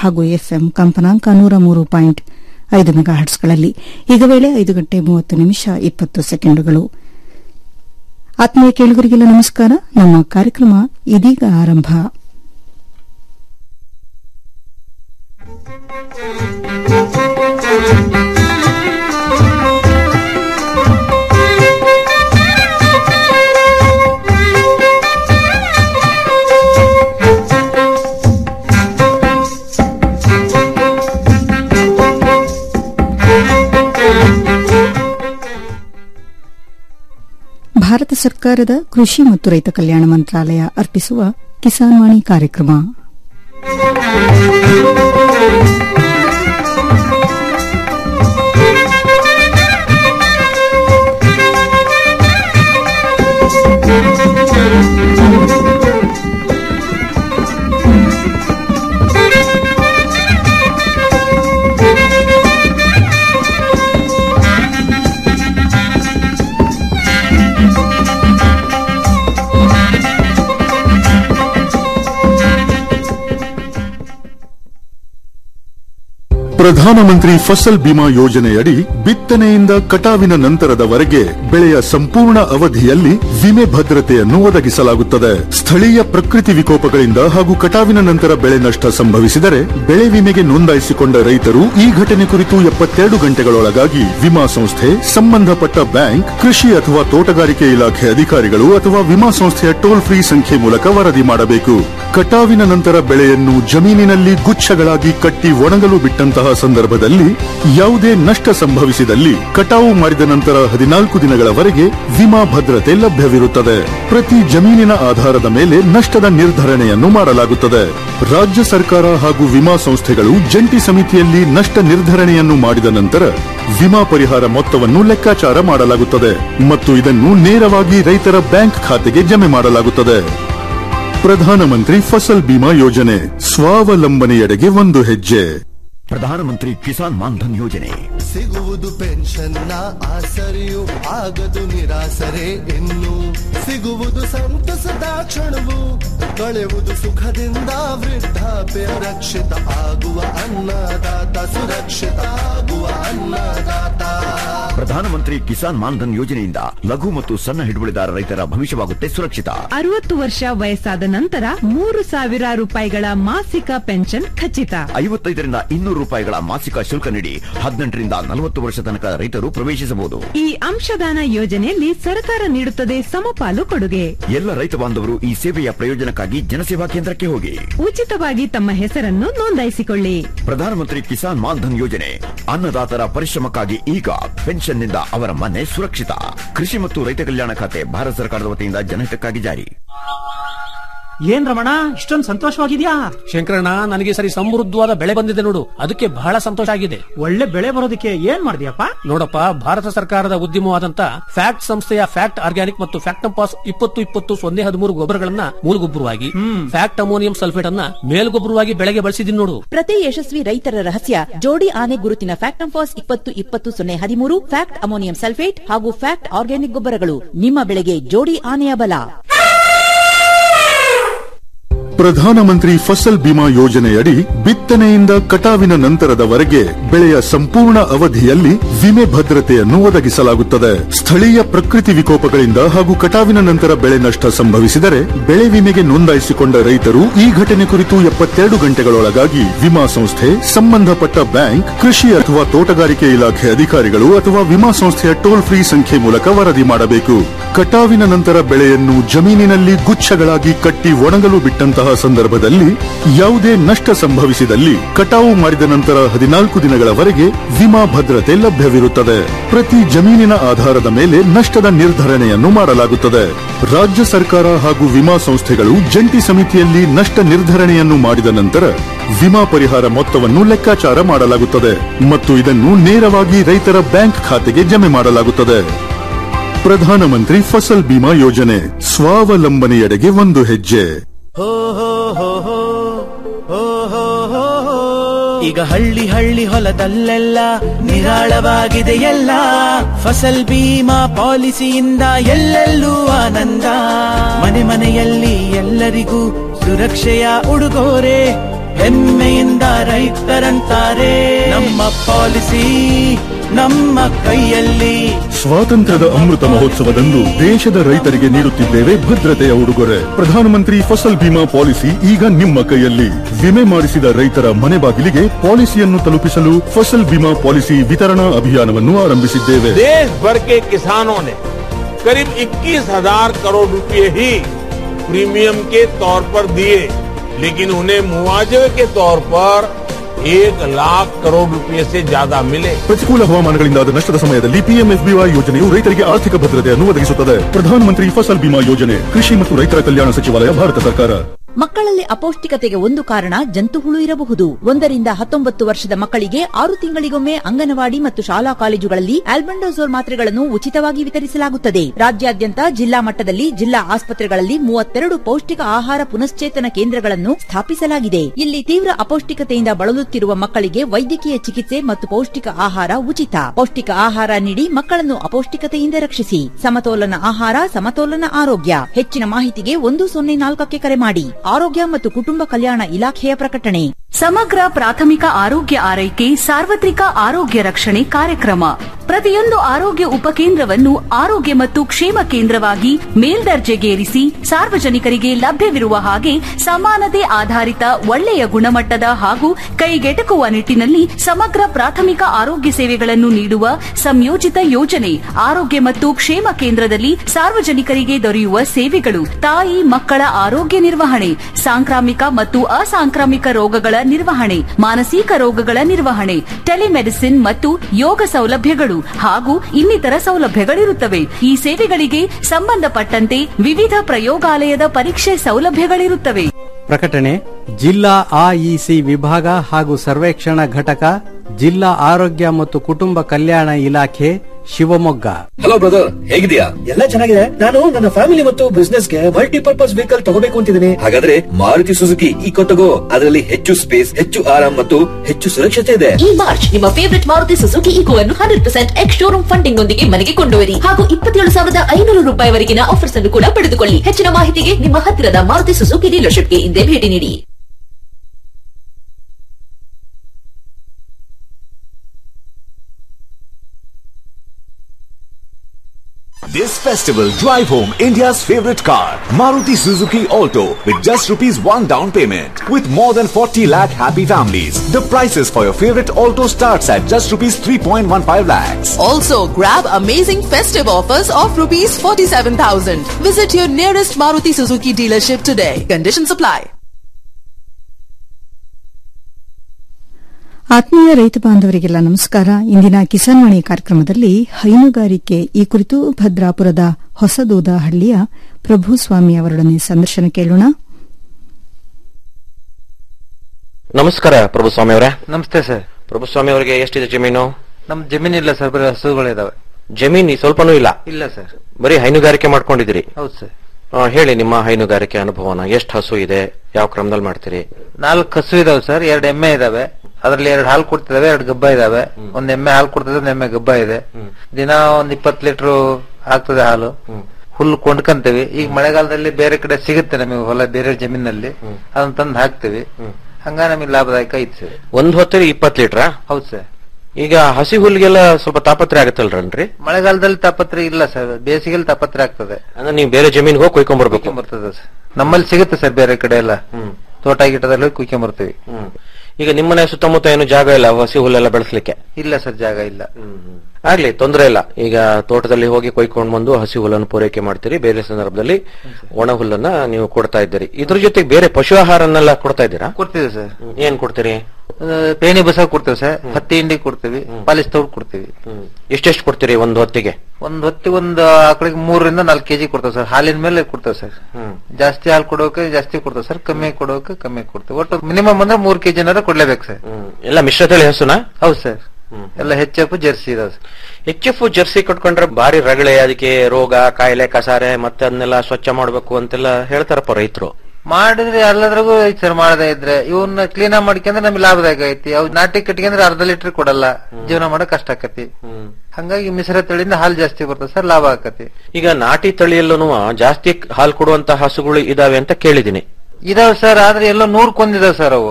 ಹಾಗೂ ಎಫ್ಎಂ ಕಂಪನಾಂಕ ನೂರ ಮೂರು ಪಾಯಿಂಟ್ ಐದು ಮೆಗಾಹರ್ಟ್ಸ್ಗಳಲ್ಲಿ ಈಗ ವೇಳೆ ಐದು ಗಂಟೆ ಮೂವತ್ತು ನಿಮಿಷ ಇಪ್ಪತ್ತು ಸೆಕೆಂಡುಗಳು ಆತ್ಮೀಯ ಕೇಳುಗರಿಗೆಲ್ಲ ನಮಸ್ಕಾರ ನಮ್ಮ ಕಾರ್ಯಕ್ರಮ ಇದೀಗ ಆರಂಭ ಭಾರತ ಸರ್ಕಾರದ ಕೃಷಿ ಮತ್ತು ರೈತ ಕಲ್ಯಾಣ ಮಂತ್ರಾಲಯ ಅರ್ಪಿಸುವ ಕಿಸಾನ್ ವಾಣಿ ಕಾರ್ಯಕ್ರಮ ಪ್ರಧಾನಮಂತ್ರಿ ಫಸಲ್ ಬಿಮಾ ಯೋಜನೆಯಡಿ ಬಿತ್ತನೆಯಿಂದ ಕಟಾವಿನ ನಂತರದವರೆಗೆ ಬೆಳೆಯ ಸಂಪೂರ್ಣ ಅವಧಿಯಲ್ಲಿ ವಿಮೆ ಭದ್ರತೆಯನ್ನು ಒದಗಿಸಲಾಗುತ್ತದೆ ಸ್ಥಳೀಯ ಪ್ರಕೃತಿ ವಿಕೋಪಗಳಿಂದ ಹಾಗೂ ಕಟಾವಿನ ನಂತರ ಬೆಳೆ ನಷ್ಟ ಸಂಭವಿಸಿದರೆ ಬೆಳೆ ವಿಮೆಗೆ ನೋಂದಾಯಿಸಿಕೊಂಡ ರೈತರು ಈ ಘಟನೆ ಕುರಿತು ಎಪ್ಪತ್ತೆರಡು ಗಂಟೆಗಳೊಳಗಾಗಿ ವಿಮಾ ಸಂಸ್ಥೆ ಸಂಬಂಧಪಟ್ಟ ಬ್ಯಾಂಕ್ ಕೃಷಿ ಅಥವಾ ತೋಟಗಾರಿಕೆ ಇಲಾಖೆ ಅಧಿಕಾರಿಗಳು ಅಥವಾ ವಿಮಾ ಸಂಸ್ಥೆಯ ಟೋಲ್ ಫ್ರೀ ಸಂಖ್ಯೆ ಮೂಲಕ ವರದಿ ಮಾಡಬೇಕು ಕಟಾವಿನ ನಂತರ ಬೆಳೆಯನ್ನು ಜಮೀನಿನಲ್ಲಿ ಗುಚ್ಛಗಳಾಗಿ ಕಟ್ಟಿ ಒಣಗಲು ಬಿಟ್ಟಂತಹ ಸಂದರ್ಭದಲ್ಲಿ ಯಾವುದೇ ನಷ್ಟ ಸಂಭವಿಸಿದಲ್ಲಿ ಕಟಾವು ಮಾಡಿದ ನಂತರ ಹದಿನಾಲ್ಕು ದಿನಗಳವರೆಗೆ ವಿಮಾ ಭದ್ರತೆ ಲಭ್ಯವಿರುತ್ತದೆ ಪ್ರತಿ ಜಮೀನಿನ ಆಧಾರದ ಮೇಲೆ ನಷ್ಟದ ನಿರ್ಧರಣೆಯನ್ನು ಮಾಡಲಾಗುತ್ತದೆ ರಾಜ್ಯ ಸರ್ಕಾರ ಹಾಗೂ ವಿಮಾ ಸಂಸ್ಥೆಗಳು ಜಂಟಿ ಸಮಿತಿಯಲ್ಲಿ ನಷ್ಟ ನಿರ್ಧರಣೆಯನ್ನು ಮಾಡಿದ ನಂತರ ವಿಮಾ ಪರಿಹಾರ ಮೊತ್ತವನ್ನು ಲೆಕ್ಕಾಚಾರ ಮಾಡಲಾಗುತ್ತದೆ ಮತ್ತು ಇದನ್ನು ನೇರವಾಗಿ ರೈತರ ಬ್ಯಾಂಕ್ ಖಾತೆಗೆ ಜಮೆ ಮಾಡಲಾಗುತ್ತದೆ ಪ್ರಧಾನಮಂತ್ರಿ ಫಸಲ್ ಬಿಮಾ ಯೋಜನೆ ಸ್ವಾವಲಂಬನೆಯೆಡೆಗೆ ಒಂದು ಹೆಜ್ಜೆ ಪ್ರಧಾನಮಂತ್ರಿ ಕಿಸಾನ್ ಮಾನ್ಧನ್ ಯೋಜನೆ ಸಿಗುವುದು ಪೆನ್ಷನ್ನ ಆಸರೆಯು ಆಗದು ನಿರಾಸರೆ ಇನ್ನು ಸಿಗುವುದು ಸಂತಸದ ಕ್ಷಣವು ಕಳೆಯುವುದು ಸುಖದಿಂದ ವೃದ್ಧಾಪ್ಯ ರಕ್ಷಿತ ಆಗುವ ಅನ್ನದಾತ ಸುರಕ್ಷಿತ ಆಗುವ ಅನ್ನದಾತ ಪ್ರಧಾನಮಂತ್ರಿ ಕಿಸಾನ್ ಮಾನ್ಧನ್ ಯೋಜನೆಯಿಂದ ಲಘು ಮತ್ತು ಸಣ್ಣ ಹಿಡುವಳಿದಾರ ರೈತರ ಭವಿಷ್ಯವಾಗುತ್ತೆ ಸುರಕ್ಷಿತ ಅರವತ್ತು ವರ್ಷ ವಯಸ್ಸಾದ ನಂತರ ಮೂರು ಸಾವಿರ ರೂಪಾಯಿಗಳ ಮಾಸಿಕ ಪೆನ್ಷನ್ ಖಚಿತ ಐವತ್ತೈದರಿಂದ ಇನ್ನೂರು ರೂಪಾಯಿಗಳ ಮಾಸಿಕ ಶುಲ್ಕ ನೀಡಿ ಹದಿನೆಂಟರಿಂದ ನಲವತ್ತು ವರ್ಷ ತನಕ ರೈತರು ಪ್ರವೇಶಿಸಬಹುದು ಈ ಅಂಶದಾನ ಯೋಜನೆಯಲ್ಲಿ ಸರ್ಕಾರ ನೀಡುತ್ತದೆ ಸಮಪಾಲು ಕೊಡುಗೆ ಎಲ್ಲ ರೈತ ಬಾಂಧವರು ಈ ಸೇವೆಯ ಪ್ರಯೋಜನಕ್ಕಾಗಿ ಜನಸೇವಾ ಕೇಂದ್ರಕ್ಕೆ ಹೋಗಿ ಉಚಿತವಾಗಿ ತಮ್ಮ ಹೆಸರನ್ನು ನೋಂದಾಯಿಸಿಕೊಳ್ಳಿ ಪ್ರಧಾನಮಂತ್ರಿ ಕಿಸಾನ್ ಮಾನ್ಧನ್ ಯೋಜನೆ ಅನ್ನದಾತರ ಪರಿಶ್ರಮಕ್ಕಾಗಿ ಈಗ ಪೆನ್ಷನ್ನಿಂದ ಅವರ ಮನೆ ಸುರಕ್ಷಿತ ಕೃಷಿ ಮತ್ತು ರೈತ ಕಲ್ಯಾಣ ಖಾತೆ ಭಾರತ ಸರ್ಕಾರದ ವತಿಯಿಂದ ಜನಹಿತಕ್ಕಾಗಿ ಜಾರಿ ಏನ್ ರಮಣ ಇಷ್ಟೊಂದು ಸಂತೋಷವಾಗಿದ್ಯಾ ಶಂಕರಣ್ಣ ನನಗೆ ಸರಿ ಸಮೃದ್ಧವಾದ ಬೆಳೆ ಬಂದಿದೆ ನೋಡು ಅದಕ್ಕೆ ಬಹಳ ಸಂತೋಷ ಆಗಿದೆ ಒಳ್ಳೆ ಬೆಳೆ ಬರೋದಕ್ಕೆ ಏನ್ ಮಾಡಿದ್ಯಪ್ಪ ನೋಡಪ್ಪ ಭಾರತ ಸರ್ಕಾರದ ಉದ್ಯಮವಾದಂತ ಫ್ಯಾಕ್ಟ್ ಸಂಸ್ಥೆಯ ಫ್ಯಾಕ್ಟ್ ಆರ್ಗ್ಯಾನಿಕ್ ಮತ್ತು ಫ್ಯಾಕ್ಟಂಪಾಸ್ ಇಪ್ಪತ್ತು ಇಪ್ಪತ್ತು ಸೊನ್ನೆ ಹದಿಮೂರು ಗೊಬ್ಬರಗಳನ್ನ ಮೂಲಗೊಬ್ಬರವಾಗಿ ಫ್ಯಾಕ್ಟ್ ಅಮೋನಿಯಂ ಸಲ್ಫೇಟ್ ಅನ್ನ ಮೇಲ್ಗೊಬ್ಬರವಾಗಿ ಬೆಳೆಗೆ ಬಳಸಿದೀನಿ ನೋಡು ಪ್ರತಿ ಯಶಸ್ವಿ ರೈತರ ರಹಸ್ಯ ಜೋಡಿ ಆನೆ ಗುರುತಿನ ಫ್ಯಾಕ್ಟಂಫಾಸ್ ಇಪ್ಪತ್ತು ಇಪ್ಪತ್ತು ಸೊನ್ನೆ ಹದಿಮೂರು ಫ್ಯಾಕ್ಟ್ ಅಮೋನಿಯಂ ಸಲ್ಫೇಟ್ ಹಾಗೂ ಫ್ಯಾಕ್ಟ್ ಆರ್ಗ್ಯಾನಿಕ್ ಗೊಬ್ಬರಗಳು ನಿಮ್ಮ ಬೆಳೆಗೆ ಜೋಡಿ ಆನೆಯ ಬಲ ಪ್ರಧಾನಮಂತ್ರಿ ಫಸಲ್ ಬಿಮಾ ಯೋಜನೆಯಡಿ ಬಿತ್ತನೆಯಿಂದ ಕಟಾವಿನ ನಂತರದವರೆಗೆ ಬೆಳೆಯ ಸಂಪೂರ್ಣ ಅವಧಿಯಲ್ಲಿ ವಿಮೆ ಭದ್ರತೆಯನ್ನು ಒದಗಿಸಲಾಗುತ್ತದೆ ಸ್ಥಳೀಯ ಪ್ರಕೃತಿ ವಿಕೋಪಗಳಿಂದ ಹಾಗೂ ಕಟಾವಿನ ನಂತರ ಬೆಳೆ ನಷ್ಟ ಸಂಭವಿಸಿದರೆ ಬೆಳೆ ವಿಮೆಗೆ ನೋಂದಾಯಿಸಿಕೊಂಡ ರೈತರು ಈ ಘಟನೆ ಕುರಿತು ಎಪ್ಪತ್ತೆರಡು ಗಂಟೆಗಳೊಳಗಾಗಿ ವಿಮಾ ಸಂಸ್ಥೆ ಸಂಬಂಧಪಟ್ಟ ಬ್ಯಾಂಕ್ ಕೃಷಿ ಅಥವಾ ತೋಟಗಾರಿಕೆ ಇಲಾಖೆ ಅಧಿಕಾರಿಗಳು ಅಥವಾ ವಿಮಾ ಸಂಸ್ಥೆಯ ಟೋಲ್ ಫ್ರೀ ಸಂಖ್ಯೆ ಮೂಲಕ ವರದಿ ಮಾಡಬೇಕು ಕಟಾವಿನ ನಂತರ ಬೆಳೆಯನ್ನು ಜಮೀನಿನಲ್ಲಿ ಗುಚ್ಛಗಳಾಗಿ ಕಟ್ಟಿ ಒಣಗಲು ಬಿಟ್ಟಂತಹ ಸಂದರ್ಭದಲ್ಲಿ ಯಾವುದೇ ನಷ್ಟ ಸಂಭವಿಸಿದಲ್ಲಿ ಕಟಾವು ಮಾಡಿದ ನಂತರ ಹದಿನಾಲ್ಕು ದಿನಗಳವರೆಗೆ ವಿಮಾ ಭದ್ರತೆ ಲಭ್ಯವಿರುತ್ತದೆ ಪ್ರತಿ ಜಮೀನಿನ ಆಧಾರದ ಮೇಲೆ ನಷ್ಟದ ನಿರ್ಧರಣೆಯನ್ನು ಮಾಡಲಾಗುತ್ತದೆ ರಾಜ್ಯ ಸರ್ಕಾರ ಹಾಗೂ ವಿಮಾ ಸಂಸ್ಥೆಗಳು ಜಂಟಿ ಸಮಿತಿಯಲ್ಲಿ ನಷ್ಟ ನಿರ್ಧರಣೆಯನ್ನು ಮಾಡಿದ ನಂತರ ವಿಮಾ ಪರಿಹಾರ ಮೊತ್ತವನ್ನು ಲೆಕ್ಕಾಚಾರ ಮಾಡಲಾಗುತ್ತದೆ ಮತ್ತು ಇದನ್ನು ನೇರವಾಗಿ ರೈತರ ಬ್ಯಾಂಕ್ ಖಾತೆಗೆ ಜಮೆ ಮಾಡಲಾಗುತ್ತದೆ ಪ್ರಧಾನಮಂತ್ರಿ ಫಸಲ್ ಬಿಮಾ ಯೋಜನೆ ಸ್ವಾವಲಂಬನೆಯೆಡೆಗೆ ಒಂದು ಹೆಜ್ಜೆ ಹೋ ಹೋ ಹೋ ಹೋ ಹೋ ಹೋ ಹೋ ಹೋ. ಈಗ ಹಳ್ಳಿ ಹಳ್ಳಿ ಹೊಲದಲ್ಲೆಲ್ಲ ನಿರಾಳವಾಗಿದೆ ಎಲ್ಲ ಫಸಲ್ ಬೀಮಾ ಪಾಲಿಸಿಯಿಂದ ಎಲ್ಲೆಲ್ಲೂ ಆನಂದ ಮನೆ ಮನೆಯಲ್ಲಿ ಎಲ್ಲರಿಗೂ ಸುರಕ್ಷೆಯ ಉಡುಗೊರೆ ಹೆಮ್ಮೆಯಿಂದ ರೈತ ಪಾಲಿಸಿ ನಮ್ಮ ಕೈಯಲ್ಲಿ ಸ್ವಾತಂತ್ರ್ಯದ ಅಮೃತ ಮಹೋತ್ಸವದಂದು ದೇಶದ ರೈತರಿಗೆ ನೀಡುತ್ತಿದ್ದೇವೆ ಭದ್ರತೆಯ ಉಡುಗೊರೆ ಪ್ರಧಾನಮಂತ್ರಿ ಫಸಲ್ ಬಿಮಾ ಪಾಲಿಸಿ ಈಗ ನಿಮ್ಮ ಕೈಯಲ್ಲಿ ವಿಮೆ ಮಾಡಿಸಿದ ರೈತರ ಮನೆ ಬಾಗಿಲಿಗೆ ಪಾಲಿಸಿಯನ್ನು ತಲುಪಿಸಲು ಫಸಲ್ ಬಿಮಾ ಪಾಲಿಸಿ ವಿತರಣಾ ಅಭಿಯಾನವನ್ನು ಆರಂಭಿಸಿದ್ದೇವೆ देश भर के किसानों ने करीब 21,000 करोड़ रुपए ही प्रीमियम के तौर पर दिए लेकिन उन्हें मुआवजे के तौर पर एक लाख करोड़ रुपए से ज्यादा मिले ಪ್ರತಿಕೂಲ ಹವಾಮಾನಗಳಿಂದಾದ ನಷ್ಟದ ಸಮಯದಲ್ಲಿ ಪಿಎಂಎಫ್ಬಿವೈ ಯೋಜನೆಯು ರೈತರಿಗೆ ಆರ್ಥಿಕ ಭದ್ರತೆಯನ್ನು ಒದಗಿಸುತ್ತದೆ ಪ್ರಧಾನಮಂತ್ರಿ ಫಸಲ್ ಬಿಮಾ ಯೋಜನೆ ಕೃಷಿ ಮತ್ತು ರೈತರ ಕಲ್ಯಾಣ ಸಚಿವಾಲಯ ಭಾರತ ಸರ್ಕಾರ ಮಕ್ಕಳಲ್ಲಿ ಅಪೌಷ್ಟಿಕತೆಗೆ ಒಂದು ಕಾರಣ ಜಂತು ಹುಳು ಇರಬಹುದು ಒಂದರಿಂದ ಹತ್ತೊಂಬತ್ತು ವರ್ಷದ ಮಕ್ಕಳಿಗೆ ಆರು ತಿಂಗಳಿಗೊಮ್ಮೆ ಅಂಗನವಾಡಿ ಮತ್ತು ಶಾಲಾ ಕಾಲೇಜುಗಳಲ್ಲಿ ಆಲ್ಬೆಂಡೋಸೋಲ್ ಮಾತ್ರೆಗಳನ್ನು ಉಚಿತವಾಗಿ ವಿತರಿಸಲಾಗುತ್ತದೆ ರಾಜ್ಯಾದ್ಯಂತ ಜಿಲ್ಲಾ ಮಟ್ಟದಲ್ಲಿ ಜಿಲ್ಲಾ ಆಸ್ಪತ್ರೆಗಳಲ್ಲಿ ಮೂವತ್ತೆರಡು ಪೌಷ್ಟಿಕ ಆಹಾರ ಪುನಶ್ಚೇತನ ಕೇಂದ್ರಗಳನ್ನು ಸ್ಥಾಪಿಸಲಾಗಿದೆ ಇಲ್ಲಿ ತೀವ್ರ ಅಪೌಷ್ಟಿಕತೆಯಿಂದ ಬಳಲುತ್ತಿರುವ ಮಕ್ಕಳಿಗೆ ವೈದ್ಯಕೀಯ ಚಿಕಿತ್ಸೆ ಮತ್ತು ಪೌಷ್ಟಿಕ ಆಹಾರ ಉಚಿತ ಪೌಷ್ಟಿಕ ಆಹಾರ ನೀಡಿ ಮಕ್ಕಳನ್ನು ಅಪೌಷ್ಟಿಕತೆಯಿಂದ ರಕ್ಷಿಸಿ ಸಮತೋಲನ ಆಹಾರ ಸಮತೋಲನ ಆರೋಗ್ಯ ಹೆಚ್ಚಿನ ಮಾಹಿತಿಗೆ ಒಂದು ಸೊನ್ನೆ ನಾಲ್ಕಕ್ಕೆ ಕರೆ ಮಾಡಿ ಆರೋಗ್ಯ ಮತ್ತು ಕುಟುಂಬ ಕಲ್ಯಾಣ ಇಲಾಖೆಯ ಪ್ರಕಟಣೆ ಸಮಗ್ರ ಪ್ರಾಥಮಿಕ ಆರೋಗ್ಯ ಆರೈಕೆ ಸಾರ್ವತ್ರಿಕ ಆರೋಗ್ಯ ರಕ್ಷಣೆ ಕಾರ್ಯಕ್ರಮ ಪ್ರತಿಯೊಂದು ಆರೋಗ್ಯ ಉಪಕೇಂದ್ರವನ್ನು ಆರೋಗ್ಯ ಮತ್ತು ಕ್ಷೇಮ ಕೇಂದ್ರವಾಗಿ ಮೇಲ್ದರ್ಜೆಗೇರಿಸಿ ಸಾರ್ವಜನಿಕರಿಗೆ ಲಭ್ಯವಿರುವ ಹಾಗೆ ಸಮಾನತೆ ಆಧಾರಿತ ಒಳ್ಳೆಯ ಗುಣಮಟ್ಟದ ಹಾಗೂ ಕೈಗೆಟಕುವ ನಿಟ್ಟಿನಲ್ಲಿ ಸಮಗ್ರ ಪ್ರಾಥಮಿಕ ಆರೋಗ್ಯ ಸೇವೆಗಳನ್ನು ನೀಡುವ ಸಂಯೋಜಿತ ಯೋಜನೆ ಆರೋಗ್ಯ ಮತ್ತು ಕ್ಷೇಮ ಕೇಂದ್ರದಲ್ಲಿ ಸಾರ್ವಜನಿಕರಿಗೆ ದೊರೆಯುವ ಸೇವೆಗಳು ತಾಯಿ ಮಕ್ಕಳ ಆರೋಗ್ಯ ನಿರ್ವಹಣೆ ಸಾಂಕ್ರಾಮಿಕ ಮತ್ತು ಅಸಾಂಕ್ರಾಮಿಕ ರೋಗಗಳ ನಿರ್ವಹಣೆ ಮಾನಸಿಕ ರೋಗಗಳ ನಿರ್ವಹಣೆ ಟೆಲಿಮೆಡಿಸಿನ್ ಮತ್ತು ಯೋಗ ಸೌಲಭ್ಯಗಳು ಹಾಗೂ ಇನ್ನಿತರ ಸೌಲಭ್ಯಗಳಿರುತ್ತವೆ ಈ ಸೇವೆಗಳಿಗೆ ಸಂಬಂಧಪಟ್ಟಂತೆ ವಿವಿಧ ಪ್ರಯೋಗಾಲಯದ ಪರೀಕ್ಷೆ ಸೌಲಭ್ಯಗಳಿರುತ್ತವೆ ಪ್ರಕಟಣೆ ಜಿಲ್ಲಾ ಆಇಸಿ ವಿಭಾಗ ಹಾಗೂ ಸರ್ವೇಕ್ಷಣಾ ಘಟಕ ಜಿಲ್ಲಾ ಆರೋಗ್ಯ ಮತ್ತು ಕುಟುಂಬ ಕಲ್ಯಾಣ ಇಲಾಖೆ ಶಿವಮೊಗ್ಗ ಹಲೋ ಬ್ರದರ್ ಹೇಗಿದ್ಯಾ ಎಲ್ಲ ಚೆನ್ನಾಗಿದೆ ನಾನು ನನ್ನ ಫ್ಯಾಮಿಲಿ ಮತ್ತು ಬಿಸ್ನೆಸ್ ಗೆ ಮಲ್ಟಿಪರ್ಪಸ್ ವೆಹಿಕಲ್ ತಗೋಬೇಕು ಅಂತಿದ್ದೀನಿ ಹಾಗಾದ್ರೆ ಮಾರುತಿ ಸುಜುಕಿ ಈಕೋ ತಗೋ ಅದರಲ್ಲಿ ಹೆಚ್ಚು ಸ್ಪೇಸ್ ಹೆಚ್ಚು ಆರಾಮ್ ಮತ್ತು ಹೆಚ್ಚು ಸುರಕ್ಷತೆ ಇದೆ ಈ ಮಾರ್ಚ್ ನಿಮ್ಮ ಫೇವರಿಟ್ ಮಾರುತಿ ಸುಜುಕಿ ಈಕೋ ಅನ್ನು hundred percent ex showroom funding ನೊಂದಿಗೆ ಮನೆಗೆ ಕೊಂಡೊಯ್ಯಿರಿ ಹಾಗೂ ಇಪ್ಪತ್ತೇಳು ಸಾವಿರದ ಐನೂರು ರೂಪಾಯಿವರೆಗಿನ ಆಫರ್ಸ್ ಅನ್ನು ಕೂಡ ಪಡೆದುಕೊಳ್ಳಿ ಹೆಚ್ಚಿನ ಮಾಹಿತಿಗೆ ನಿಮ್ಮ ಹತ್ತಿರದ ಮಾರುತಿ ಸುಜುಕಿ ಡೀಲರ್ಶಿಪ್ಗೆ ಹಿಂದೆ ಭೇಟಿ ನೀಡಿ This festival, drive home India's favorite car, Maruti Suzuki Alto, with just rupees 1 down payment. With more than 40 lakh happy families, the prices for your favorite Alto starts at just rupees 3.15 lakhs. Also, grab amazing festive offers of rupees 47,000. Visit your nearest Maruti Suzuki dealership today. Conditions apply. ಆತ್ಮೀಯ ರೈತ ಬಾಂಧವರಿಗೆಲ್ಲ ನಮಸ್ಕಾರ ಇಂದಿನ ಕಿಸಾನ್ ವಾಣಿ ಕಾರ್ಯಕ್ರಮದಲ್ಲಿ ಹೈನುಗಾರಿಕೆ ಈ ಕುರಿತು ಭದ್ರಾಪುರದ ಹೊಸದೂದಹಳ್ಳಿಯ ಪ್ರಭುಸ್ವಾಮಿ ಅವರೊಡನೆ ಸಂದರ್ಶನ ಕೇಳೋಣ ನಮಸ್ಕಾರ ಪ್ರಭುಸ್ವಾಮಿ ಅವರೇ ನಮಸ್ತೆ ಸರ್ ಪ್ರಭುಸ್ವಾಮಿ ಅವರಿಗೆ ಎಷ್ಟಿದೆ ಜಮೀನು ನಮ್ ಜಮೀನಿಲ್ಲ ಸರ್ ಬರೀ ಹಸುಗಳಿದಾವೆ ಜಮೀನ್ ಈ ಸ್ವಲ್ಪನೂ ಇಲ್ಲ ಇಲ್ಲ ಸರ್ ಬರೀ ಹೈನುಗಾರಿಕೆ ಮಾಡ್ಕೊಂಡಿದ್ದೀರಿ ಹೌದು ಸರ್ ಆ, ಹೇಳಿ ನಿಮ್ಮ ಹೈನುಗಾರಿಕೆ ಅನುಭವನ ಎಷ್ಟು ಹಸು ಇದೆ ಯಾವ ಕ್ರಮದಲ್ಲಿ ಮಾಡ್ತೀರಿ ನಾಲ್ಕು ಹಸು ಇದಾವೆ ಸರ್ ಎರಡು ಎಮ್ಮೆ ಇದಾವೆ ಅದ್ರಲ್ಲಿ ಎರಡು ಹಾಲು ಕೊಡ್ತಿದಾವೆ ಎರಡು ಗಬ್ಬ ಇದಾವೆ ಒಂದ್ ಎಮ್ಮೆ ಹಾಲು ಕೊಡ್ತದೆ ಒಂದ್ ಎಮ್ಮೆ ಗಬ್ಬ ಇದೆ ದಿನ ಒಂದ್ ಇಪ್ಪತ್ ಲೀಟರ್ ಆಗ್ತದೆ ಹಾಲು ಹುಲ್ಲು ಕೊಂಡ್ಕಂತೀವಿ ಈಗ ಮಳೆಗಾಲದಲ್ಲಿ ಬೇರೆ ಕಡೆ ಸಿಗುತ್ತೆ ನಮಗೆ ಹೊಲ ಬೇರೆ ಜಮೀನಲ್ಲಿ ಅದನ್ನ ತಂದು ಹಾಕ್ತಿವಿ ಹಂಗ ನಮಗೆ ಲಾಭದಾಯಕ ಐತಿ ಸರ್ ಒಂದ್ ಹೊತ್ತಿಗೆ ಇಪ್ಪತ್ ಲೀಟ್ರಾ ಹೌದು ಸರ್ ಈಗ ಹಸಿ ಹುಲ್ಲಿಗೆಲ್ಲ ಸ್ವಲ್ಪ ತಾಪತ್ರೆ ಆಗತ್ತಲ್ರನ್ರಿ ಮಳೆಗಾಲದಲ್ಲಿ ತಾಪತ್ರೆ ಇಲ್ಲ ಸರ್ ಬೇಸಿಗೆಯಲ್ಲಿ ತಾಪತ್ರೆ ಆಗ್ತದೆ ಅಂದ್ರೆ ನೀವು ಬೇರೆ ಜಮೀನ್ಗೆ ಹೋಗಿ ಕೊಯ್ಕೊಂಡ್ಬರ್ಬೇಕು ಬರ್ತದೆ ಸರ್ ನಮ್ಮಲ್ಲಿ ಸಿಗುತ್ತೆ ಸರ್ ಬೇರೆ ಕಡೆ ಎಲ್ಲ ತೋಟ ಗಿಟದಲ್ಲಿ ಹೋಗಿ ಕುಯ್ಕೊಂಬರ್ತೀವಿ ಈಗ ನಿಮ್ಮನೆ ಸುತ್ತಮುತ್ತ ಏನು ಜಾಗ ಇಲ್ಲ ಹಸಿ ಹುಲ್ಲೆಲ್ಲ ಬೆಳೆಸ್ಲಿಕ್ಕೆ ಇಲ್ಲ ಸರ್ ಜಾಗ ಇಲ್ಲ ಆಗ್ಲಿ ತೊಂದರೆ ಇಲ್ಲ ಈಗ ತೋಟದಲ್ಲಿ ಹೋಗಿ ಕೊಯ್ಕೊಂಡ್ ಬಂದು ಹಸಿ ಹುಲ್ಲನ್ನು ಪೂರೈಕೆ ಮಾಡ್ತೀರಿ ಬೇರೆ ಸಂದರ್ಭದಲ್ಲಿ ಒಣ ಹುಲ್ಲನ್ನ ನೀವು ಕೊಡ್ತಾ ಇದ್ದೀರಿ ಇದ್ರ ಜೊತೆಗೆ ಬೇರೆ ಪಶು ಆಹಾರನ್ನೆಲ್ಲ ಕೊಡ್ತಾ ಇದ್ದೀರಾ ಕೊಡ್ತೀವಿ ಸರ್ ಏನ್ ಕೊಡ್ತೀರಿ ಪೇಣಿ ಬಸ ಕೊಡ್ತೇವೆ ಸರ್ ಹತ್ತಿ ಹಿಂಡಿ ಕೊಡ್ತೀವಿ ಪಾಲಿಸ್ ತೌಡ್ ಕೊಡ್ತೀವಿ ಎಷ್ಟೆಷ್ಟು ಕೊಡ್ತೀರಿ ಒಂದು ಹೊತ್ತಿಗೆ ಒಂದ್ ಹೊತ್ತಿಗೆ ಒಂದು ಆಕಳಿಗೆ ಮೂರರಿಂದ ನಾಲ್ಕು ಕೆಜಿ ಕೊಡ್ತೇವೆ ಸರ್ ಹಾಲಿನ ಮೇಲೆ ಕೊಡ್ತೇವೆ ಸರ್ ಜಾಸ್ತಿ ಹಾಲು ಕೊಡೋಕೆ ಜಾಸ್ತಿ ಕೊಡ್ತೇವೆ ಸರ್ ಕಮ್ಮಿ ಕೊಡೋಕೆ ಕಮ್ಮಿ ಕೊಡ್ತೇವೆ ಒಟ್ಟು ಮಿನಿಮಮ್ ಅಂದ್ರೆ ಮೂರ್ ಕೆಜಿ ಏನಾರ ಕೊಡ್ಲೇಬೇಕು ಸರ್ ಎಲ್ಲ ಮಿಶ್ರತಳಿ ಹಸುನಾ ಹೌದು ಸರ್ ಎಲ್ಲ ಹೆಚ್ ಎಫ್ ಜರ್ಸಿ ಇದಾವೆ ಸರ್ ಎಚ್ ಎಫ್ ಜರ್ಸಿ ಕಟ್ಕೊಂಡ್ರೆ ಭಾರಿ ರಗಳೆ ಅದಕ್ಕೆ ರೋಗ ಕಾಯಿಲೆ ಕಸಾರೆ ಮತ್ತೆ ಅದನ್ನೆಲ್ಲ ಸ್ವಚ್ಛ ಮಾಡ್ಬೇಕು ಅಂತೆಲ್ಲ ಹೇಳ್ತಾರಪ್ಪ ರೈತರು ಮಾಡಿದ್ರೆ ಎಲ್ಲದ್ರಾಗೂ ಐತಿ ಸರ್ ಮಾಡದೇ ಇದ್ರೆ ಇವನ್ನ ಕ್ಲೀನ್ ಮಾಡ್ಕೊಂಡ್ರೆ ನಮ್ಗೆ ಲಾಭದಾಯಕ ಐತಿ ಅವ್ ನಾಟಿ ಕಟ್ಕೊಂಡ್ರೆ ಅರ್ಧ ಲೀಟರ್ ಕೊಡಲ್ಲ ಜೀವನ ಮಾಡಕ್ ಕಷ್ಟ ಆಕತಿ ಹಂಗಾಗಿ ಮಿಶ್ರ ತಳಿಯಿಂದ ಹಾಲು ಜಾಸ್ತಿ ಬರ್ತದೆ ಸರ್ ಲಾಭ ಆಕತಿ ಈಗ ನಾಟಿ ತಳಿಯಲ್ಲೂ ಜಾಸ್ತಿ ಹಾಲು ಕೊಡುವಂತ ಹಸುಗಳು ಇದಾವೆ ಅಂತ ಕೇಳಿದೀನಿ ಇದಾವ್ ಸರ್ ಆದ್ರೆ ಎಲ್ಲೋ ನೂರ್ ಕೊಂದಿದಾವ್ ಸರ್ ಅವು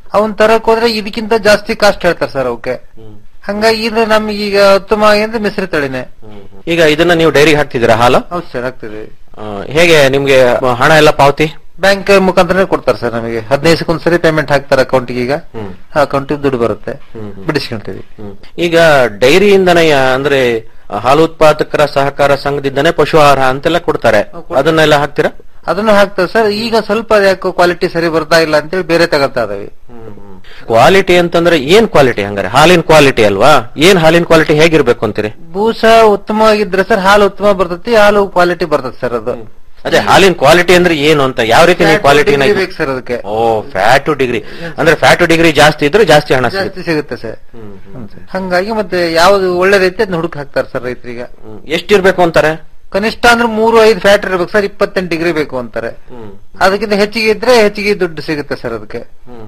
ಅವನ್ ತರಕ್ ಹೋದ್ರೆ ಇದಕ್ಕಿಂತ ಜಾಸ್ತಿ ಕಾಸ್ಟ್ ಹೇಳ್ತಾರೆ ಸರ್ ಅವಕ್ಕೆ ಹಂಗಾಗಿ ಇದು ನಮ್ಗೆ ಈಗ ಉತ್ತಮ ಅಂದ್ರೆ ಮಿಶ್ರ ತಳಿನೇ ಈಗ ಇದನ್ನ ನೀವು ಡೈರಿಗೆ ಹಾಕ್ತಿದ್ದೀರಾ ಹಾಲು ಹೌದು ಸರ್ ಆಗ್ತದೆ ಆ, ಹೇಗೆ ನಿಮ್ಗೆ ಹಣ ಎಲ್ಲ ಪಾವತಿ ಬ್ಯಾಂಕ್ ಮುಖಾಂತರ ಕೊಡ್ತಾರೆ ಸರ್ ನಮಗೆ ಹದಿನೈದು ಒಂದ್ಸರಿ ಪೇಮೆಂಟ್ ಹಾಕ್ತಾರೆ ಅಕೌಂಟ್ಗೆ ಈಗ ಅಕೌಂಟ್ ದುಡ್ಡು ಬರುತ್ತೆ ಬಿಡಿಸ್ಕೊಂತೀವಿ ಈಗ ಡೈರಿಯಿಂದನೇ ಯಾ- ಅಂದ್ರೆ ಹಾಲು ಉತ್ಪಾದಕರ ಸಹಕಾರ ಸಂಘದಿಂದನೇ ಪಶು ಆಹಾರ ಅಂತೆಲ್ಲ ಕೊಡ್ತಾರೆ ಅದನ್ನೆಲ್ಲ ಹಾಕ್ತೀರಾ ಅದನ್ನು ಹಾಕ್ತಾರೆ ಸರ್ ಈಗ ಸ್ವಲ್ಪ ಯಾಕೋ ಕ್ವಾಲಿಟಿ ಸರಿ ಬರ್ತಾ ಇಲ್ಲ ಅಂತೇಳಿ ಬೇರೆ ತಗೋತಾ ಇದಾವೆ ಕ್ವಾಲಿಟಿ ಅಂತಂದ್ರೆ ಏನ್ ಕ್ವಾಲಿಟಿ ಹಂಗಾರೆ ಹಾಲಿನ ಕ್ವಾಲಿಟಿ ಅಲ್ವಾ ಏನ್ ಹಾಲಿನ ಕ್ವಾಲಿಟಿ ಹೇಗಿರ್ಬೇಕು ಅಂತೀರಿ ಬೂಸ ಉತ್ತಮವಾಗಿದ್ರೆ ಸರ್ ಹಾಲು ಉತ್ತಮ ಬರ್ತೈತಿ ಹಾಲು ಕ್ವಾಲಿಟಿ ಬರ್ತೈತಿ ಸರ್ ಅದು ಅದೇ ಹಾಲಿನ ಕ್ವಾಲಿಟಿ ಅಂದ್ರೆ ಏನು ಅಂತ ಯಾವ ರೀತಿ ನೀವು ಕ್ವಾಲಿಟಿನ degree ಬೇಕು ಸರ್ ಅದಕ್ಕೆ ಓ ಫ್ಯಾಟು ಡಿಗ್ರಿ ಅಂದ್ರೆ ಫ್ಯಾಟು ಡಿಗ್ರಿ ಜಾಸ್ತಿ ಇದ್ರೆ ಜಾಸ್ತಿ ಹಣ ಸಿಗುತ್ತೆ ಜಾಸ್ತಿ ಸಿಗುತ್ತೆ ಸರ್ ಹ್ಮ್ ಸರ್. ಹಂಗಾಗಿ ಮತ್ತೆ ಯಾವ್ದು ಒಳ್ಳೇದೈತೆ ಅದನ್ನ ಹುಡುಕ್ ಹಾಕ್ತಾರೆ ಸರ್ ರೈತರಿಗೆ ಎಷ್ಟಿರ್ಬೇಕು ಅಂತಾರೆ ಕನಿಷ್ಠ ಅಂದ್ರೆ ಮೂರು ಐದು ಫ್ಯಾಟ್ ಇರ್ಬೇಕು ಸರ್ ಇಪ್ಪತ್ತೆಂಟು ಡಿಗ್ರಿ ಬೇಕು ಅಂತಾರೆ ಅದಕ್ಕಿಂತ ಹೆಚ್ಚಿಗೆ ಇದ್ರೆ ಹೆಚ್ಚಿಗೆ ದುಡ್ಡು ಸಿಗುತ್ತೆ ಸರ್ ಅದಕ್ಕೆ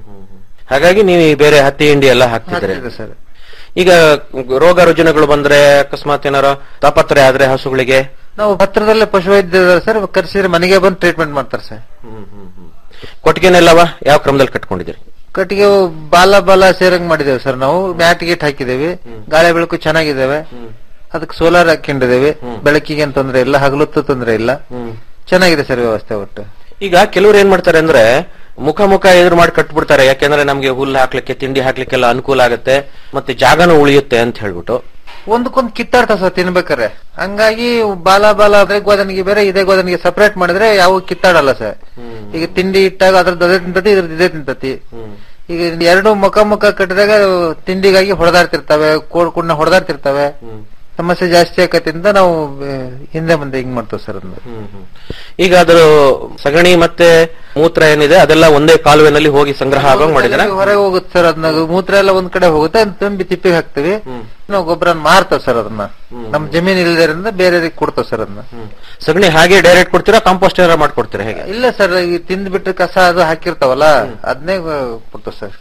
ಹಾಗಾಗಿ ನೀವು ಈ ಬೇರೆ ಹತ್ತಿ ಹಿಂಡಿ ಎಲ್ಲ ಹಾಕ್ತಿದ್ರೆ ಹಾಕ್ತಿದೆ ಸರ್ ಈಗ ರೋಗ ರುಜಿನಗಳು ಬಂದ್ರೆ ಅಕಸ್ಮಾತ್ ಏನಾರ ತಾಪತ್ರೆ ಆದ್ರೆ ಹಸುಗಳಿಗೆ ನಾವು ಹತ್ರದಲ್ಲೇ ಪಶುವೈದ್ಯ ಸರ್ ಕರ್ಸಿದ್ರೆ ಮನೆಗೆ ಬಂದು ಟ್ರೀಟ್ಮೆಂಟ್ ಮಾಡ್ತಾರೆ ಸರ್ ಕೊಟ್ಟಿಗೆನೆಲ್ಲವ ಯಾವ ಕ್ರಮದಲ್ಲಿ ಕಟ್ಕೊಂಡಿದ್ದೀರಿ ಕಟ್ಟಿಗೆ ಬಾಲ ಬಾಲ ಸೇರಂಗ್ ಮಾಡಿದ್ದೇವೆ ಸರ್ ನಾವು ಮ್ಯಾಟ್ ಗೇಟ್ ಹಾಕಿದ್ದೇವೆ ಗಾಳಿ ಬೆಳಕು ಚೆನ್ನಾಗಿದ್ದಾವೆ ಅದಕ್ಕೆ ಸೋಲಾರ್ ಹಾಕೊಂಡಿದ್ದೇವೆ ಬೆಳಕಿಗೆ ಏನ್ ತೊಂದ್ರೆ ಇಲ್ಲ ಹಗಲೊತ್ತು ತೊಂದ್ರೆ ಇಲ್ಲ ಚೆನ್ನಾಗಿದೆ ಸರ್ ವ್ಯವಸ್ಥೆ ಒಟ್ಟು ಈಗ ಕೆಲವ್ರು ಏನ್ ಮಾಡ್ತಾರೆ ಅಂದ್ರೆ ಮುಖ ಮುಖ ಎದುರು ಮಾಡಿ ಕಟ್ಬಿಡ್ತಾರೆ ಯಾಕೆಂದ್ರೆ ನಮ್ಗೆ ಹುಲ್ಲು ಹಾಕ್ಲಿಕ್ಕೆ ತಿಂಡಿ ಹಾಕ್ಲಿಕ್ಕೆಲ್ಲ ಅನುಕೂಲ ಆಗುತ್ತೆ ಮತ್ತೆ ಜಾಗನೂ ಉಳಿಯುತ್ತೆ ಅಂತ ಹೇಳ್ಬಿಟ್ಟು ಒಂದಕ್ಕೊಂದು ಕಿತ್ತಾಡ್ತಾವ ಸರ್ ತಿನ್ಬೇಕಾರೆ ಹಂಗಾಗಿ ಬಾಲ ಬಾಲ ಅದೇ ಗೋದನಿಗೆ ಬೇರೆ ಇದೇ ಗೋದನಿಗೆ ಸಪರೇಟ್ ಮಾಡಿದ್ರೆ ಯಾವ ಕಿತ್ತಾಡಲ್ಲ ಸರ್ ಈಗ ತಿಂಡಿ ಇಟ್ಟಾಗ ಅದ್ರದ್ದು ಅದೇ ತಿಂತತಿ ಇದ್ರದ್ದು ಇದೇ ತಿಂತತಿ ಈಗ ಎರಡು ಮುಖ ಮುಖ ಕಟ್ಟಿದಾಗ ತಿಂಡಿಗಾಗಿ ಹೊಡೆದಾಡ್ತಿರ್ತವೆ ಕೋಡ್ ಕುಣ್ಣ ಹೊಡೆದಾಡ್ತಿರ್ತವೆ ಸಮಸ್ಯೆ ಜಾಸ್ತಿ ಆಕತಿ ಅಂತ ನಾವು ಆ, ಹಿಂದೆ ಮುಂದೆ ಹಿಂಗ್ ಮಾಡ್ತೇವೆ ಸರ್ ಅದನ್ನ ಈಗ ಅದ್ರ ಸಗಣಿ ಮತ್ತೆ ಮೂತ್ರ ಏನಿದೆ ಅದೆಲ್ಲ ಒಂದೇ ಕಾಲುವೆನಲ್ಲಿ ಹೋಗಿ ಸಂಗ್ರಹ ಆಗೋಂಗ್ ಮಾಡಿದಾರೆ ಹೊರಗೆ ಹೋಗುತ್ತೆ ಸರ್ ಅದನ್ನ ಮೂತ್ರ ಎಲ್ಲ ಒಂದ್ ಕಡೆ ಹೋಗುತ್ತೆ ಅದ್ನ ತುಂಬಿ ತಿಪ್ಪಿಗೆ ಹಾಕ್ತಿವಿ ನಾವು ಗೊಬ್ಬರ ಮಾರ್ತೇವೆ ಸರ್ ಅದನ್ನ ನಮ್ ಜಮೀನ್ ಇಲ್ಲದ್ರಿಂದ ಬೇರೆಯವ್ರಿಗೆ ಕೊಡ್ತೇವೆ ಸರ್ ಅದನ್ನ ಸಗಣಿ ಹಾಗೆ ಡೈರೆಕ್ಟ್ ಕೊಡ್ತೀರಾ ಕಾಂಪೋಸ್ಟ್ ಏನಾರ ಮಾಡ್ಕೊಡ್ತೀರಾ ಹೇಗೆ ಇಲ್ಲ ಸರ್ ಈ ತಿಂದ್ಬಿಟ್ಟು ಕಸ ಅದು ಹಾಕಿರ್ತಾವಲ್ಲ ಅದನ್ನೇ ಕೊಡ್ತೇವೆ ಸರ್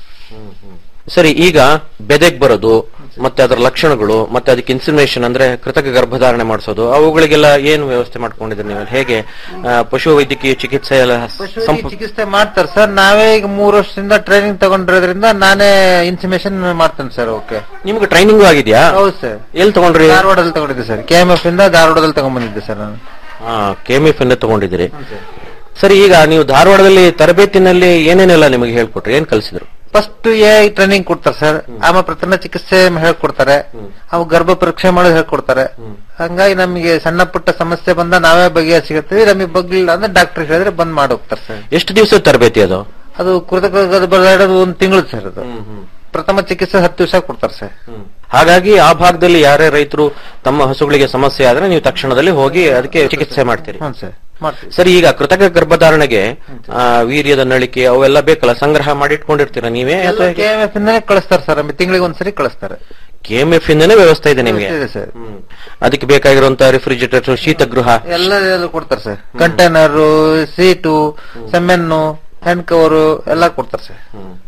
ಸರಿ ಈಗ ಬೆದೆಗ್ ಬರೋದು ಮತ್ತೆ ಅದರ ಲಕ್ಷಣಗಳು ಮತ್ತೆ ಅದಕ್ಕೆ ಇನ್ಸಿನೇಷನ್ ಅಂದ್ರೆ ಕೃತಕ ಗರ್ಭಧಾರಣೆ ಮಾಡಿಸೋದು ಅವುಗಳಿಗೆಲ್ಲ ಏನು ವ್ಯವಸ್ಥೆ ಮಾಡ್ಕೊಂಡಿದ್ರಿ ನೀವು ಹೇಗೆ ಆ, ಪಶು ವೈದ್ಯಕೀಯ ಚಿಕಿತ್ಸೆ ಎಲ್ಲ ಪಶುವಿಗೆ ಸಂಪ- ಚಿಕಿತ್ಸೆ ಮಾಡ್ತಾರೆ ಸರ್ ನಾವೇ ಈಗ ಮೂರು ವರ್ಷದಿಂದ ಟ್ರೈನಿಂಗ್ ತಗೊಂಡಿರೋದ್ರಿಂದ ನಾನೇ ಇನ್ಫಾರ್ಮೇಶನ್ ಮಾಡ್ತೇನೆ ಸರ್ ಓಕೆ ನಿಮ್ಗೆ ಟ್ರೈನಿಂಗ್ ಆಗಿದ್ಯಾ ಹೌದು ಸರ್ ಎಲ್ಲಿ ತಗೊಂಡ್ರಿ ಧಾರವಾಡದಲ್ಲಿ ತಗೊಂಡಿದ್ದೆ ಸರ್ ಕೆ ಎಂ ಎಫ್ ಇಂದ ಧಾರವಾಡದಲ್ಲಿ ತಗೊಂಡ್ಬಂದಿದ್ದೆ ಸರ್ ನಾನು ಕೆಮಿಎಫ್ ಅನ್ನ ತಗೊಂಡಿದ್ದೀರಿ ಸರಿ ಈಗ ನೀವು ಧಾರವಾಡದಲ್ಲಿ ತರಬೇತಿನಲ್ಲಿ ಏನೇನೆಲ್ಲ ನಿಮಗೆ ಹೇಳ್ಕೊಟ್ರಿ ಏನ್ ಕಲಿಸಿದ್ರು ಫಸ್ಟ್ ಎ ಟ್ರೈನಿಂಗ್ ಕೊಡ್ತಾರೆ ಸರ್ ಆಮೇಲೆ ಪ್ರಥಮ ಚಿಕಿತ್ಸೆ ಹೇಳ್ಕೊಡ್ತಾರೆ ಅವು ಗರ್ಭ ಪರೀಕ್ಷೆ ಮಾಡೋದು ಹೇಳ್ಕೊಡ್ತಾರೆ ಹಂಗಾಗಿ ನಮಗೆ ಸಣ್ಣ ಪುಟ್ಟ ಸಮಸ್ಯೆ ಬಂದ ನಾವೇ ಬಗೆಹರಿಸಿರ್ತೀವಿ ನಮಗೆ ಬಗ್ಲಿಲ್ಲ ಅಂದ್ರೆ ಡಾಕ್ಟರ್ ಹೇಳಿದ್ರೆ ಬಂದ್ ಮಾಡಿ ಹೋಗ್ತಾರೆ ಸರ್ ಎಷ್ಟು ದಿವಸದ ತರಬೇತಿ ಅದು ಅದು ಕೃತಕ ಗರ್ಭಧಾರಣೆ ಒಂದ್ ತಿಂಗಳು ಸರ್ ಅದು ಪ್ರಥಮ ಚಿಕಿತ್ಸೆ ಹತ್ತು ದಿವಸ ಕೊಡ್ತಾರೆ ಸರ್ ಹಾಗಾಗಿ ಆ ಭಾಗದಲ್ಲಿ ಯಾರೇ ರೈತರು ತಮ್ಮ ಹಸುಗಳಿಗೆ ಸಮಸ್ಯೆ ಆದ್ರೆ ನೀವು ತಕ್ಷಣದಲ್ಲಿ ಹೋಗಿ ಅದಕ್ಕೆ ಚಿಕಿತ್ಸೆ ಮಾಡ್ತೀರಿ ಹ್ಞೂ ಸರ್ ಮಾಡ್ತೀವಿ ಸರಿ ಈಗ ಕೃತಕ ಗರ್ಭಧಾರಣೆಗೆ ಆ, ವೀರ್ಯದ ನಳಿಕೆ ಅವೆಲ್ಲ ಬೇಕಲ್ಲ ಸಂಗ್ರಹ ಮಾಡಿ ಇಟ್ಕೊಂಡಿರ್ತೀರಾ ನೀವೇ ಅಥವಾ ಕೆ ಎಂ ಎಫ್ ಇಂದಾನೆ ಕಳಿಸ್ತಾರೆ ಸರ್ ಆಮೇಲೆ ತಿಂಗಳಿಗೆ ಒಂದ್ಸರಿ ಕಳಿಸ್ತಾರೆ ಕೆಎಂಎಫ್ ಇಂದನೇ ವ್ಯವಸ್ಥೆ ಇದೆ ನಿಮಗೆ ಇದೆ ಸರ್ ಅದಕ್ಕೆ ಬೇಕಾಗಿರುವಂತಹ ರೆಫ್ರಿಜರೇಟರ್ ಶೀತಗೃಹ ಎಲ್ಲ ಎಲ್ಲ ಕೊಡ್ತಾರೆ ಸರ್ ಕಂಟೈನರ್ ಸೀಟು ಸೆಮೆನ್ನು ಹ್ಯಾಂಡ್ ಕವರು ಎಲ್ಲ ಕೊಡ್ತಾರೆ ಸರ್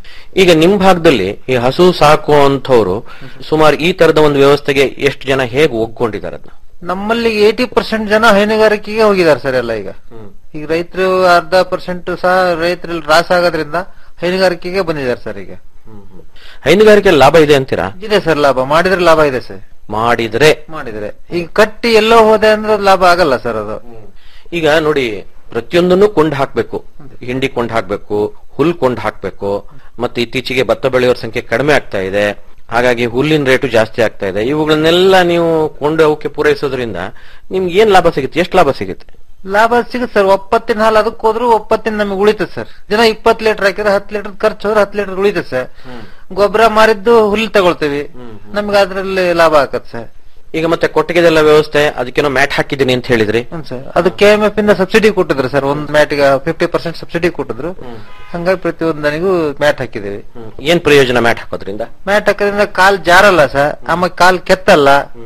ಈಗ ನಿಮ್ ಭಾಗದಲ್ಲಿ ಈ ಹಸು ಸಾಕುವಂತವ್ರು ಸುಮಾರು ಈ ತರದ ಒಂದು ವ್ಯವಸ್ಥೆಗೆ ಎಷ್ಟು ಜನ ಹೇಗೆ ಒಗ್ಕೊಂಡಿದ್ದಾರೆ ಅದನ್ನ ನಮ್ಮಲ್ಲಿ ಏಟಿ ಪರ್ಸೆಂಟ್ ಜನ ಹೈನುಗಾರಿಕೆಗೆ ಹೋಗಿದ್ದಾರೆ ಸರ್ ಎಲ್ಲ ಈಗ ಈಗ ರೈತರು ಅರ್ಧ ಪರ್ಸೆಂಟ್ ಸಹ ರೈತರಲ್ಲಿ ರಾಸ ಆಗೋದ್ರಿಂದ ಹೈನುಗಾರಿಕೆಗೆ ಬಂದಿದ್ದಾರೆ ಸರ್ ಈಗ ಹೈನುಗಾರಿಕೆ ಲಾಭ ಇದೆ ಅಂತೀರಾ ಇದೆ ಸರ್ ಲಾಭ ಮಾಡಿದ್ರೆ ಲಾಭ ಇದೆ ಸರ್ ಮಾಡಿದ್ರೆ ಮಾಡಿದ್ರೆ ಈಗ ಕಟ್ಟಿ ಎಲ್ಲೋ ಹೋದೆ ಅಂದ್ರೆ ಅದು ಲಾಭ ಆಗಲ್ಲ ಸರ್ ಅದು ಈಗ ನೋಡಿ ಪ್ರತಿಯೊಂದನ್ನು ಕೊಂಡ್ ಹಾಕ್ಬೇಕು ಹಿಂಡಿ ಕೊಂಡ್ ಹಾಕ್ಬೇಕು ಹುಲ್ ಕೊಂಡ್ ಹಾಕ್ಬೇಕು ಮತ್ತೆ ಇತ್ತೀಚೆಗೆ ಭತ್ತ ಬೆಳೆಯೋರ ಸಂಖ್ಯೆ ಕಡಿಮೆ ಆಗ್ತಾ ಇದೆ ಹಾಗಾಗಿ ಹುಲ್ಲಿನ ರೇಟು ಜಾಸ್ತಿ ಆಗ್ತಾ ಇದೆ ಇವುಗಳನ್ನೆಲ್ಲ ನೀವು ಕೊಂಡು ಅವಕ್ಕೆ ಪೂರೈಸೋದ್ರಿಂದ ನಿಮ್ಗೆ ಏನ್ ಲಾಭ ಸಿಗುತ್ತೆ ಎಷ್ಟು ಲಾಭ ಸಿಗುತ್ತೆ ಲಾಭ ಸಿಗುತ್ತೆ ಸರ್ ಒಪ್ಪತ್ತಿನ ಹಾಲು ಅದಕ್ಕೆ ಹೋದ್ರು ಒಪ್ಪತ್ತಿನ ನಮಗೆ ಉಳಿತದೆ ಸರ್ ದಿನ ಇಪ್ಪತ್ತು ಲೀಟರ್ ಹಾಕಿದ್ರೆ ಹತ್ತು ಲೀಟರ್ ಖರ್ಚು ಹೋದ್ರೆ ಹತ್ತು ಲೀಟರ್ ಉಳಿತದೆ ಸರ್ ಗೊಬ್ಬರ ಮಾರಿದ್ದು ಹುಲ್ಲು ತಗೊಳ್ತೀವಿ ನಮ್ಗೆ ಅದ್ರಲ್ಲಿ ಲಾಭ ಆಗತ್ತೆ ಸರ್ ಈಗ ಮತ್ತೆ ಕೊಟ್ಟಿಗೆದೆಲ್ಲ ವ್ಯವಸ್ಥೆ ಅದಕ್ಕೇನೋ ಮ್ಯಾಟ್ ಹಾಕಿದ್ದೀನಿ ಅಂತ ಹೇಳಿದ್ರಿ ಹ್ಮ್ ಸರ್ ಅದು ಕೆ ಎಂ ಎಫ್ ಇಂದ ಸಬ್ಸಿಡಿ ಕೊಟ್ಟಿದ್ರು ಸರ್ ಒಂದ್ ಮ್ಯಾಟ್ಗೆ ಫಿಫ್ಟಿ ಪರ್ಸೆಂಟ್ ಸಬ್ಸಿಡಿ ಕೊಟ್ಟಿದ್ರು ಹಂಗಾಗಿ ಪ್ರತಿಯೊಂದು ನನಗೂ ಮ್ಯಾಟ್ ಹಾಕಿದ್ದೀವಿ ಏನ್ ಪ್ರಯೋಜನ ಮ್ಯಾಟ್ ಹಾಕೋದ್ರಿಂದ ಮ್ಯಾಟ್ ಹಾಕೋದ್ರಿಂದ ಕಾಲ್ ಜಾರಲ್ಲ ಸರ್ ಆಮೇಲೆ ಕಾಲ್ ಕೆತ್ತಲ್ಲ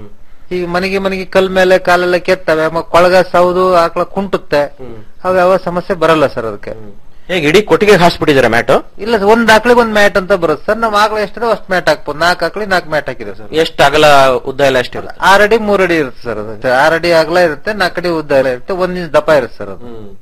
ಈಗ ಮನೆಗೆ ಮನೆಗೆ ಕಲ್ ಮೇಲೆ ಕಾಲೆಲ್ಲ ಕೆತ್ತವೆ ಆಮೇಲೆ ಕೊಳಗ ಸೌದು ಆಕಳ ಕುಂಟುತ್ತೆ ಅವು ಯಾವ ಸಮಸ್ಯೆ ಬರಲ್ಲ ಸರ್ ಅದಕ್ಕೆ ಹೇಗೆ ಇಡೀ ಕೊಟ್ಟಿಗೆ ಹಾಸ್ಬಿಟ್ಟಿದ್ದಾರೆ ಮ್ಯಾಟ್ ಇಲ್ಲ ಸರ್ ಒಂದ್ ಆಕಳಿಗೆ ಒಂದ್ ಮ್ಯಾಟ್ ಅಂತ ಬರುತ್ತೆ ಸರ್ ನಾವ್ ಆಕಳ ಎಷ್ಟಿದೆ ಅಷ್ಟು ಮ್ಯಾಟ್ ಹಾಕ್ಬೋದು ನಾಲ್ಕು ಆಕಳಿ ನಾಲ್ಕು ಮ್ಯಾಟ್ ಹಾಕಿದೆ ಸರ್ ಎಷ್ಟು ಅಗಲ ಉದ್ದ ಎಲ್ಲ ಎಷ್ಟಿರುತ್ತೆ ಆರ್ ಅಡಿ ಮೂರ್ ಅಡಿ ಇರುತ್ತೆ ಸರ್ ಅದು ಆರ್ ಅಡಿ ಅಗಲ ಇರುತ್ತೆ ನಾಲ್ಕು ಅಡಿ ಉದ್ದ ಎಲ್ಲ ಇರುತ್ತೆ ಒಂದ್ ಇಂಚ್ ದಪ್ಪ ಇರುತ್ತೆ ಸರ್ ಅದು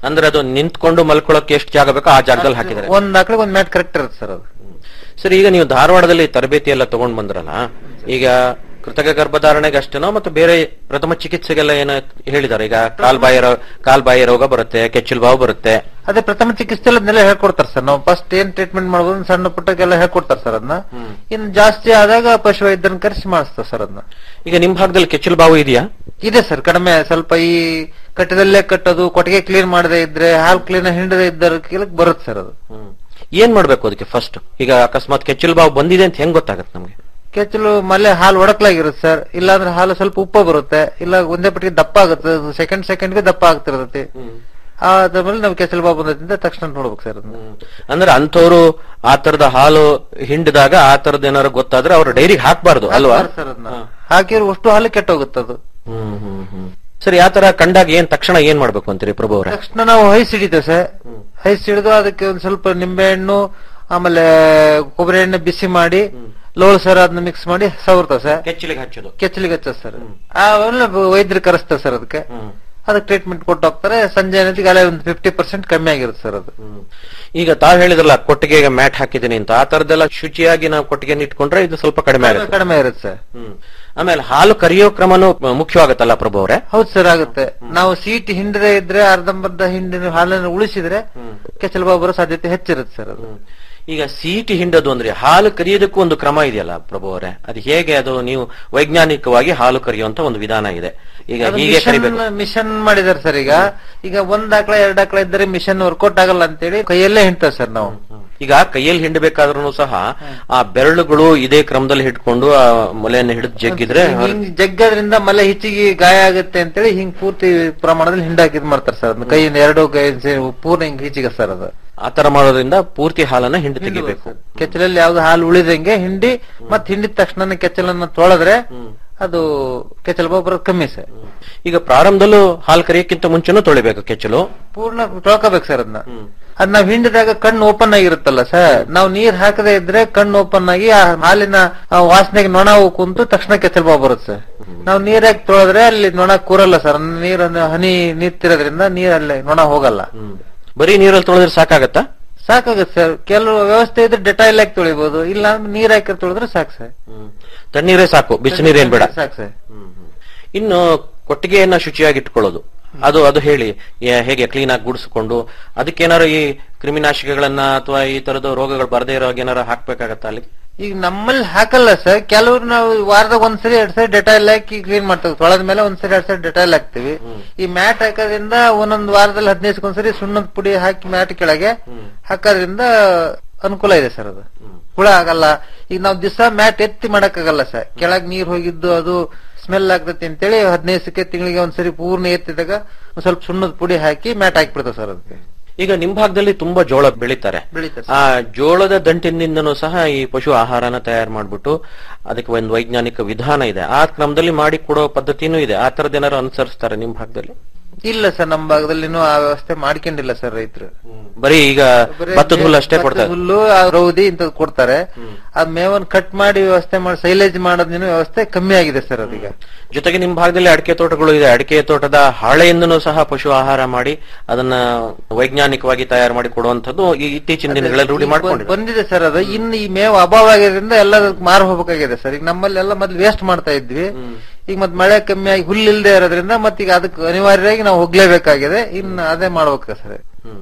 ಅಂದ್ರೆ ಅದು ನಿಂತ್ಕೊಂಡು ಮಲ್ಕೊಳ್ಳೋಕೆ ಎಷ್ಟು ಜಾಗ ಬೇಕೋ ಆ ಜಾಗದಲ್ಲಿ ಹಾಕಿದ್ದಾರೆ ಒಂದ್ ಆಕಳಿಗೆ ಒಂದ್ ಮ್ಯಾಟ್ ಕರೆಕ್ಟ್ ಇರುತ್ತೆ ಸರ್ ಅದು ಸರ್ ಈಗ ನೀವು ಧಾರವಾಡದಲ್ಲಿ ತರಬೇತಿ ಎಲ್ಲ ತಗೊಂಡ್ ಬಂದ್ರಲ್ಲ ಈಗ ಕೃತಕ ಗರ್ಭಧಾರಣೆಗೆ ಅಷ್ಟೇನೋ ಮತ್ತು ಬೇರೆ ಪ್ರಥಮ ಚಿಕಿತ್ಸೆಗೆಲ್ಲ ಏನೋ ಹೇಳಿದಾರೆ ಈಗ ಕಾಲ್ಬಾಯಿ ರೋ ಕಾಲ್ಬಾಯಿ ರೋಗ ಬರುತ್ತೆ ಕೆಚ್ಚಲು ಬಾವು ಬರುತ್ತೆ ಅದೇ ಪ್ರಥಮ ಚಿಕಿತ್ಸೆ ಅದನ್ನೆಲ್ಲ ಹೇಳ್ಕೊಡ್ತಾರೆ ಸರ್ ನಾವು ಫಸ್ಟ್ ಏನ್ ಟ್ರೀಟ್ಮೆಂಟ್ ಮಾಡ್ಬೋದು ಅಂತ ಸಣ್ಣ ಪುಟ್ಟಕ್ಕೆಲ್ಲ ಹೇಳ್ಕೊಡ್ತಾರೆ ಸರ್ ಅದನ್ನ ಇನ್ನು ಜಾಸ್ತಿ ಆದಾಗ ಪಶು ವೈದ್ಯರನ್ನ ಕರೆಸಿ ಮಾಡಿಸ್ತಾರೆ ಸರ್ ಅದನ್ನ ಈಗ ನಿಮ್ ಭಾಗದಲ್ಲಿ ಕೆಚ್ಚಲು ಬಾವು ಇದೆಯಾ ಇದೆ ಸರ್ ಕಡಿಮೆ ಸ್ವಲ್ಪ ಈ ಕಟ್ಟದಲ್ಲೇ ಕಟ್ಟೋದು ಕೊಟ್ಟಿಗೆ ಕ್ಲೀನ್ ಮಾಡದೇ ಇದ್ರೆ ಹಾಲು ಕ್ಲೀನ್ ಹಿಂಡದೇ ಇದ್ದರ ಬರುತ್ತೆ ಸರ್ ಅದು ಏನ್ ಮಾಡ್ಬೇಕು ಅದಕ್ಕೆ ಫಸ್ಟ್ ಈಗ ಅಕಸ್ಮಾತ್ ಕೆಚ್ಚಲು ಬಾವು ಬಂದಿದೆ ಅಂತ ಹೆಂಗ್ ಗೊತ್ತಾಗತ್ತೆ ನಮ್ಗೆ ಕೆಚ್ಚಲು ಮಲ್ಲೆ ಹಾಲು ಒಡಕ್ಲಾಗಿರುತ್ತೆ ಸರ್ ಇಲ್ಲಾಂದ್ರೆ ಹಾಲು ಸ್ವಲ್ಪ ಉಪ್ಪ ಬರುತ್ತೆ ಇಲ್ಲ ಒಂದೇ ಪಟ್ಟಿಗೆ ದಪ್ಪ ಆಗುತ್ತೆ ಸೆಕೆಂಡ್ ಸೆಕೆಂಡ್ಗೆ ದಪ್ಪ ಆಗ್ತಿರ್ತೈತಿ ಆದ್ಮೇಲೆ ನಾವು ಕೆಚ್ಚಲು ಬಾಬು ಬಂದದಿಂದ ತಕ್ಷಣ ನೋಡ್ಬೇಕು ಸರ್ ಅದನ್ನ ಅಂದ್ರೆ ಅಂಥವ್ರು ಆ ತರದ ಹಾಲು ಹಿಂಡಿದಾಗ ಆ ತರದ ಏನಾರು ಗೊತ್ತಾದ್ರೆ ಅವ್ರ ಡೈರಿಗೆ ಹಾಕ್ಬಾರ್ದು ಅಲ್ವಾ ಸರ್ ಅದನ್ನ ಹಾಕಿರೋ ಅಷ್ಟು ಹಾಲು ಕೆಟ್ಟೋಗುತ್ತೆ ಅದು ಹ್ಮ್ ಹ್ಮ್ ಹ್ಮ್ ಸರಿ ಆ ತರ ಕಂಡಾಗ ಏನ್ ತಕ್ಷಣ ಏನ್ ಮಾಡ್ಬೇಕು ಅಂತೀರಿ ಪ್ರಭು ಅವರೇ ತಕ್ಷಣ ನಾವು ಹೈಸ್ ಹಿಡಿತೇವೆ ಸರ್ ಹೈಸ್ ಹಿಡಿದು ಅದಕ್ಕೆ ಒಂದ್ ಸ್ವಲ್ಪ ನಿಂಬೆ ಹಣ್ಣು ಆಮೇಲೆ ಕೊಬ್ಬರಿ ಎಣ್ಣೆ ಬಿಸಿ ಮಾಡಿ ಲೋಳು ಸರ್ ಅದನ್ನ ಮಿಕ್ಸ್ ಮಾಡಿ ಸವರ್ತೇವೆ ಸರ್ ಕೆಚ್ಚಲಿಗೆ ಹಚ್ಚೋದು ಕೆಚ್ಚಲಿಗೆ ಹಚ್ಚೋದು ಸರ್ ಅವೆಲ್ಲ ವೈದ್ಯರು ಕರೆಸ್ತಾರೆ ಸರ್ ಅದಕ್ಕೆ ಅದಕ್ಕೆ ಟ್ರೀಟ್ಮೆಂಟ್ ಕೊಟ್ಟು ಹೋಗ್ತಾರೆ ಸಂಜೆ ಅನ್ನೋದಿಗೆ ಅಲ್ಲೇ ಒಂದು ಫಿಫ್ಟಿ ಪರ್ಸೆಂಟ್ ಕಮ್ಮಿ ಆಗಿರುತ್ತೆ ಸರ್ ಅದು ಈಗ ತಾವ್ ಹೇಳಿದ್ರಲ್ಲ ಕೊಟ್ಟಿಗೆಗೆ ಮ್ಯಾಟ್ ಹಾಕಿದ್ದೀನಿ ಅಂತ ಆ ತರದೆಲ್ಲ ಶುಚಿಯಾಗಿ ನಾವು ಕೊಟ್ಟಿಗೆ ಇಟ್ಕೊಂಡ್ರೆ ಇದು ಸ್ವಲ್ಪ ಕಡಿಮೆ ಆಗುತ್ತೆ ಕಡಿಮೆ ಇರುತ್ತೆ ಸರ್ ಹ್ಮ್ ಆಮೇಲೆ ಹಾಲು ಕರಿಯೋ ಕ್ರಮನೂ ಮುಖ್ಯವಾಗುತ್ತಲ್ಲ ಪ್ರಭು ಅವರೇ ಹೌದು ಸರ್ ಆಗುತ್ತೆ ನಾವು ಸೀಟ್ ಹಿಂಡದೆ ಇದ್ರೆ ಅರ್ಧಂಬರ್ಧ ಹಿಂಡಿನ ಹಾಲನ್ನು ಉಳಿಸಿದ್ರೆ ಕೆಚ್ಚಲು ಬಾವು ಬರೋ ಸಾಧ್ಯತೆ ಹೆಚ್ಚಿರುತ್ತೆ ಸರ್ ಅದು ಈಗ ಸೀಟಿ ಹಿಂಡೋದು ಅಂದ್ರೆ ಹಾಲು ಕರಿಯೋದಕ್ಕೂ ಒಂದು ಕ್ರಮ ಇದೆಯಲ್ಲ ಪ್ರಭು ಅವರೇ ಅದು ಹೇಗೆ ಅದು ನೀವು ವೈಜ್ಞಾನಿಕವಾಗಿ ಹಾಲು ಕರಿಯುವಂತ ಒಂದು ವಿಧಾನ ಇದೆ ಈಗ ಅದು ಹೀಗೆ ಮಿಷನ್ ಕರಿಬೇಕು ಮಿಷನ್ ಮಾಡಿದಾರೆ ಸರ್ ಈಗ ಈಗ ಒಂದ್ ಆಕಳ ಎರಡ್ ಆಕಳ ಇದ್ದರೆ ಮಿಷನ್ ವರ್ಕೌಟ್ ಆಗಲ್ಲ ಅಂತೇಳಿ ಕೈಯಲ್ಲೇ ಹಿಂಡ್ತೇವೆ ಸರ್ ನಾವು ಈಗ ಕೈಯಲ್ಲಿ ಹಿಂಡಬೇಕಾದ್ರೂ ಸಹ ಆ ಬೆರಳುಗಳು ಇದೇ ಕ್ರಮದಲ್ಲಿ ಹಿಡ್ಕೊಂಡು ಆ ಮೊಲೆಯನ್ನು ಹಿಡಿದು ಜಗ್ಗಿದ್ರೆ ಹಿಂಗ್ ಜಗ್ಗೋದ್ರಿಂದ ಮಲೆ ಹೆಚ್ಚಿಗೆ ಗಾಯ ಆಗುತ್ತೆ ಅಂತೇಳಿ ಹಿಂಗ್ ಪೂರ್ತಿ ಪ್ರಮಾಣದಲ್ಲಿ ಹಿಂಡಾಕಿ ಇದ್ ಮಾಡ್ತಾರೆ ಸರ್ ಅದನ್ನ ಕೈಯಿಂದ ಎರಡು ಕೈ ಸೇರಿ ಪೂರ್ಣ ಹಿಂಗ್ ಹೆಚ್ಚಿಗೆ ಸರ್ ಅದು ಆ ತರ ಮಾಡೋದ್ರಿಂದ ಪೂರ್ತಿ ಹಾಲನ್ನ ಹಿಂಡಿ ತೆಗಿಬೇಕು ಕೆಚ್ಚಲಲ್ಲಿ ಯಾವ್ದು ಹಾಲು ಉಳಿದಂಗೆ ಹಿಂಡಿ ಮತ್ ಹಿಂಡಿದ ತಕ್ಷಣ ಕೆಚ್ಚಲನ್ನ ತೊಳೆದ್ರೆ ಅದು ಕೆಚ್ಚಲು ಬಾವು ಬರೋದು ಕಮ್ಮಿ ಸರ್ ಈಗ ಪ್ರಾರಂಭದಲ್ಲೂ ಹಾಲು ಕರಿಯಕ್ಕಿಂತ ಮುಂಚೆನೂ ತೊಳಿಬೇಕು ಕೆಚ್ಚಲು ಪೂರ್ಣ ತೊಳ್ಕೋಬೇಕು ಸರ್ ಅದನ್ನ ಅದ್ ನಾವ್ ಹಿಂಡಿದಾಗ ಕಣ್ಣು ಓಪನ್ ಆಗಿರುತ್ತಲ್ಲ ಸರ್ ನಾವ್ ನೀರ್ ಹಾಕದೇ ಇದ್ರೆ ಕಣ್ಣು ಓಪನ್ ಆಗಿ ಆ ಹಾಲಿನ ಆ ವಾಸನೆಗೆ ನೊಣ ಕುಂತು ತಕ್ಷಣ ಕೆಚ್ಚಲು ಬಾವು ಬರುತ್ತೆ ಸರ್ ನಾವ್ ನೀರಾಗಿ ತೊಳೆದ್ರೆ ಅಲ್ಲಿ ನೊಣ ಕೂರಲ್ಲ ಸರ್ ನೀರನ್ನು ಹನಿ ನಿಂತಿರೋದ್ರಿಂದ ನೀರಲ್ಲಿ ನೊಣ ಹೋಗಲ್ಲ ಬರೀ ನೀರಲ್ಲಿ ತೊಳೆದ್ರೆ ಸಾಕಾಗತ್ತಾ ಸಾಕಾಗುತ್ತೆ ಸರ್ ಕೆಲವು ವ್ಯವಸ್ಥೆ ಇದ್ರೆ ಡೆಟಾಯಿಲ್ ಹಾಕಿ ತೊಳಿಬಹುದು ಇಲ್ಲ ಅಂದ್ರೆ ನೀರ್ ಹಾಕಿ ತೊಳೆದ್ರೆ ಸಾಕು ಸರ್ ತಣ್ಣೀರೇ ಸಾಕು ಬಿಸಿನೀರೇನ್ ಬೇಡ ಸಾಕು ಸರ್ ಇನ್ನು ಕೊಟ್ಟಿಗೆಯನ್ನ ಶುಚಿಯಾಗಿ ಇಟ್ಕೊಳ್ಳೋದು ಅದು ಅದು ಹೇಳಿ ಯಾ- ಹೇಗೆ ಕ್ಲೀನ್ ಆಗಿ ಗುಡಿಸ್ಕೊಂಡು ಅದಕ್ಕೇನಾರು ಈ ಕ್ರಿಮಿನಾಶಕಗಳನ್ನ ಅಥವಾ ಈ ತರದ ರೋಗಗಳು ಬರದೇ ಇರೋ ಹಾಗೆ ಏನಾರು ಹಾಕ್ಬೇಕಾಗತ್ತಾ ಅಲ್ಲಿ ಈಗ ನಮ್ಮಲ್ಲಿ ಹಾಕಲ್ಲ ಸರ್ ಕೆಲವ್ರು ನಾವು ವಾರದಾಗ ಒಂದ್ಸರಿ ಎರಡ್ ಸರಿ ಡೆಟಾಯಿಲ್ ಹಾಕಿ ಕ್ಲೀನ್ ಮಾಡ್ತೇವೆ ತೊಳೆದ ಮೇಲೆ ಒಂದ್ಸರಿ ಎರಡ್ ಸರಿ ಡೆಟಾಯಿಲ್ ಹಾಕ್ತಿವಿ ಈ ಮ್ಯಾಟ್ ಹಾಕೋದ್ರಿಂದ ಒಂದೊಂದ್ ವಾರದಲ್ಲಿ ಹದಿನೈದು ಒಂದ್ಸರಿ ಸುಣ್ಣದ ಪುಡಿ ಹಾಕಿ ಮ್ಯಾಟ್ ಕೆಳಗೆ ಹಾಕೋದ್ರಿಂದ ಅನುಕೂಲ ಇದೆ ಸರ್ ಅದು ಹುಳ ಆಗಲ್ಲ ಈಗ ನಾವು ದಿವಸ ಮ್ಯಾಟ್ ಎತ್ತಿ ಮಾಡಕ್ಕಾಗಲ್ಲ ಸರ್ ಕೆಳಗ್ ನೀರ್ ಹೋಗಿದ್ದು ಅದು ಸ್ಮೆಲ್ ಆಗ್ತೈತಿ ಅಂತೇಳಿ ಹದಿನೈದಕ್ಕೆ ತಿಂಗಳಿಗೆ ಒಂದ್ಸರಿ ಪೂರ್ಣ ಎತ್ತಿದಾಗ ಒಂದ್ ಸ್ವಲ್ಪ ಸುಣ್ಣದ ಪುಡಿ ಹಾಕಿ ಮ್ಯಾಟ್ ಹಾಕ್ಬಿಡ್ತೇವೆ ಸರ್ ಅದಕ್ಕೆ ಈಗ ನಿಮ್ ಭಾಗದಲ್ಲಿ ತುಂಬಾ ಜೋಳ ಬೆಳಿತಾರೆ ಬೆಳಿತಾರೆ ಆ ಜೋಳದ ದಂಟಿನಿಂದನೂ ಸಹ ಈ ಪಶು ಆಹಾರನ ತಯಾರು ಮಾಡ್ಬಿಟ್ಟು ಅದಕ್ಕೆ ಒಂದು ವೈಜ್ಞಾನಿಕ ವಿಧಾನ ಇದೆ ಆ ಕ್ರಮದಲ್ಲಿ ಮಾಡಿ ಕೊಡೋ ಪದ್ಧತಿನೂ ಇದೆ ಆ ತರದ್ ಏನಾರು ಅನುಸರಿಸ್ತಾರೆ ನಿಮ್ ಭಾಗದಲ್ಲಿ ಇಲ್ಲ ಸರ್ ನಮ್ಮ ಭಾಗದಲ್ಲಿ ಇನ್ನೂ ಆ ವ್ಯವಸ್ಥೆ ಮಾಡ್ಕೊಂಡಿಲ್ಲ ಸರ್ ರೈತರು ಬರೀ ಈಗ ಬರೀ ಭತ್ತದ ಹುಲ್ಲು ಅಷ್ಟೇ ಭತ್ತದ ಕೊಡ್ತಾರೆ ಹುಲ್ಲು ಆ ರೌದಿ ಇಂಥದ್ದು ಕೊಡ್ತಾರೆ ಆ ಮೇವನ್ ಕಟ್ ಮಾಡಿ ವ್ಯವಸ್ಥೆ ಮಾಡಿ ಸೈಲೇಜ್ ಮಾಡೋದಿನ ವ್ಯವಸ್ಥೆ ಕಮ್ಮಿ ಆಗಿದೆ ಸರ್ ಅದೀಗ ಜೊತೆಗೆ ನಿಮ್ ಭಾಗದಲ್ಲಿ ಅಡಿಕೆ ತೋಟಗಳು ಇದೆ ಅಡಿಕೆ ತೋಟದ ಹಾಳೆಯಿಂದನೂ ಸಹ ಪಶು ಆಹಾರ ಮಾಡಿ ಅದನ್ನ ವೈಜ್ಞಾನಿಕವಾಗಿ ತಯಾರು ಮಾಡಿ ಕೊಡುವಂತದ್ದು ಈ ಇತ್ತೀಚಿನ ದಿನಗಳಲ್ಲಿ ರೂಢಿ ಮಾಡ್ಕೊಂಡಿದೆ ಬಂದಿದೆ ಸರ್ ಅದು ಇನ್ನು ಈ ಮೇವು ಅಭಾವ ಆಗಿರೋದ್ರಿಂದ ಎಲ್ಲ ಮಾರು ಹೋಗ್ಬೇಕಾಗಿದೆ ಸರ್ ಈಗ ನಮ್ಮಲ್ಲಿ ಎಲ್ಲ ಮೊದ್ಲು ವೇಸ್ಟ್ ಮಾಡ್ತಾ ಇದ್ವಿ ಈಗ ಮತ್ ಮಳೆ ಕಮ್ಮಿ ಆಗಿ ಹುಲ್ಲು ಇಲ್ದೇ ಇರೋದ್ರಿಂದ ಮತ್ತೀಗ ಅದಕ್ಕೆ ಅನಿವಾರ್ಯವಾಗಿ ನಾವು ಹೋಗ್ಲೇಬೇಕಾಗಿದೆ ಇನ್ನು ಅದೇ ಮಾಡ್ಬೇಕು ಸರ್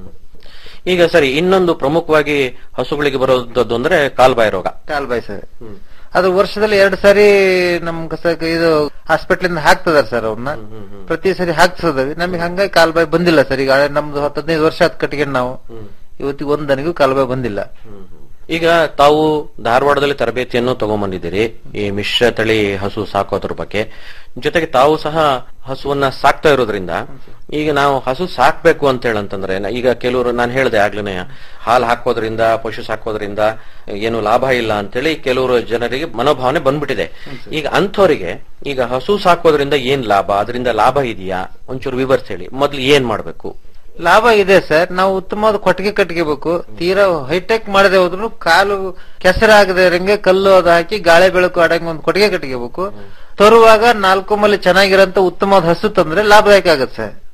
ಈಗ ಸರಿ ಇನ್ನೊಂದು ಪ್ರಮುಖವಾಗಿ ಹಸುಗಳಿಗೆ ಬರೋದದ್ದು ಅಂದ್ರೆ ಕಾಲ್ಬಾಯಿ ರೋಗ ಕಾಲ್ಬಾಯಿ ಸರ್ ಅದು ವರ್ಷದಲ್ಲಿ ಎರಡು ಸಾರಿ ನಮ್ ಕಸ ಇದು ಹಾಸ್ಪಿಟಲ್ ಇಂದ ಹಾಕ್ತದಾರ ಸರ್ ಅವ್ರನ್ನ ಪ್ರತಿ ಸರಿ ಹಾಕ್ಸದವಿ ನಮಗೆ ಹಂಗಾಗಿ ಕಾಲ್ಬಾಯಿ ಬಂದಿಲ್ಲ ಸರ್ ಈಗ ನಮ್ದು ಹತ್ತು ಹದಿನೈದು ವರ್ಷ ಆತ್ ಕಟ್ಕೊಂಡು ನಾವು ಇವತ್ತಿಗೆ ಒಂದ್ ದನಿಗೂ ಕಾಲ್ಬಾಯಿ ಬಂದಿಲ್ಲ ಈಗ ತಾವು ಧಾರವಾಡದಲ್ಲಿ ತರಬೇತಿಯನ್ನು ತಗೊಂಡ್ಬಂದಿದ್ದೀರಿ ಈ ಮಿಶ್ರ ತಳಿ ಹಸು ಸಾಕೋದ್ರ ಬಗ್ಗೆ ಜೊತೆಗೆ ತಾವು ಸಹ ಹಸುವನ್ನ ಸಾಕ್ತಾ ಇರೋದ್ರಿಂದ ಈಗ ನಾವು ಹಸು ಸಾಕ್ಬೇಕು ಅಂತ ಹೇಳಂತಂದ್ರೆ ನ- ಈಗ ಕೆಲವರು ನಾನು ಹೇಳಿದೆ ಆಗ್ಲೇ ಹಾಲು ಹಾಕೋದ್ರಿಂದ ಪಶು ಸಾಕೋದ್ರಿಂದ ಏನು ಲಾಭ ಇಲ್ಲ ಅಂತೇಳಿ ಕೆಲವರು ಜನರಿಗೆ ಮನೋಭಾವನೆ ಬಂದ್ಬಿಟ್ಟಿದೆ ಈಗ ಅಂಥವರಿಗೆ ಈಗ ಹಸು ಸಾಕೋದ್ರಿಂದ ಏನ್ ಲಾಭ ಅದರಿಂದ ಲಾಭ ಇದೆಯಾ ಒಂಚೂರು ವಿವರಿಸಿ ಹೇಳಿ ಮೊದ್ಲು ಏನ್ ಮಾಡ್ಬೇಕು ಲಾಭ ಇದೆ ಸರ್ ನಾವು ಉತ್ತಮವಾದ ಕೊಟ್ಟಿಗೆ ಕಟ್ಕೋಬೇಕು ತೀರಾ ಹೈಟೆಕ್ ಮಾಡದೆ ಹೋದ್ರು ಕಾಲು ಕೆಸರಾಗದೆ ಇರಂಗೆ ಕಲ್ಲು ಅದು ಹಾಕಿ ಗಾಳಿ ಬೆಳಕು ಆಡಂಗೆ ಒಂದು ಕೊಟ್ಟಿಗೆ ಕಟ್ಕೋಬೇಕು ತರುವಾಗ ನಾಲ್ಕು ಮಲೆ ಚೆನ್ನಾಗಿರೋಂತ ಉತ್ತಮವಾದ ಹಸು ತಂದ್ರೆ ಲಾಭದಾಯಕ ಆಗತ್ತೆ ಸರ್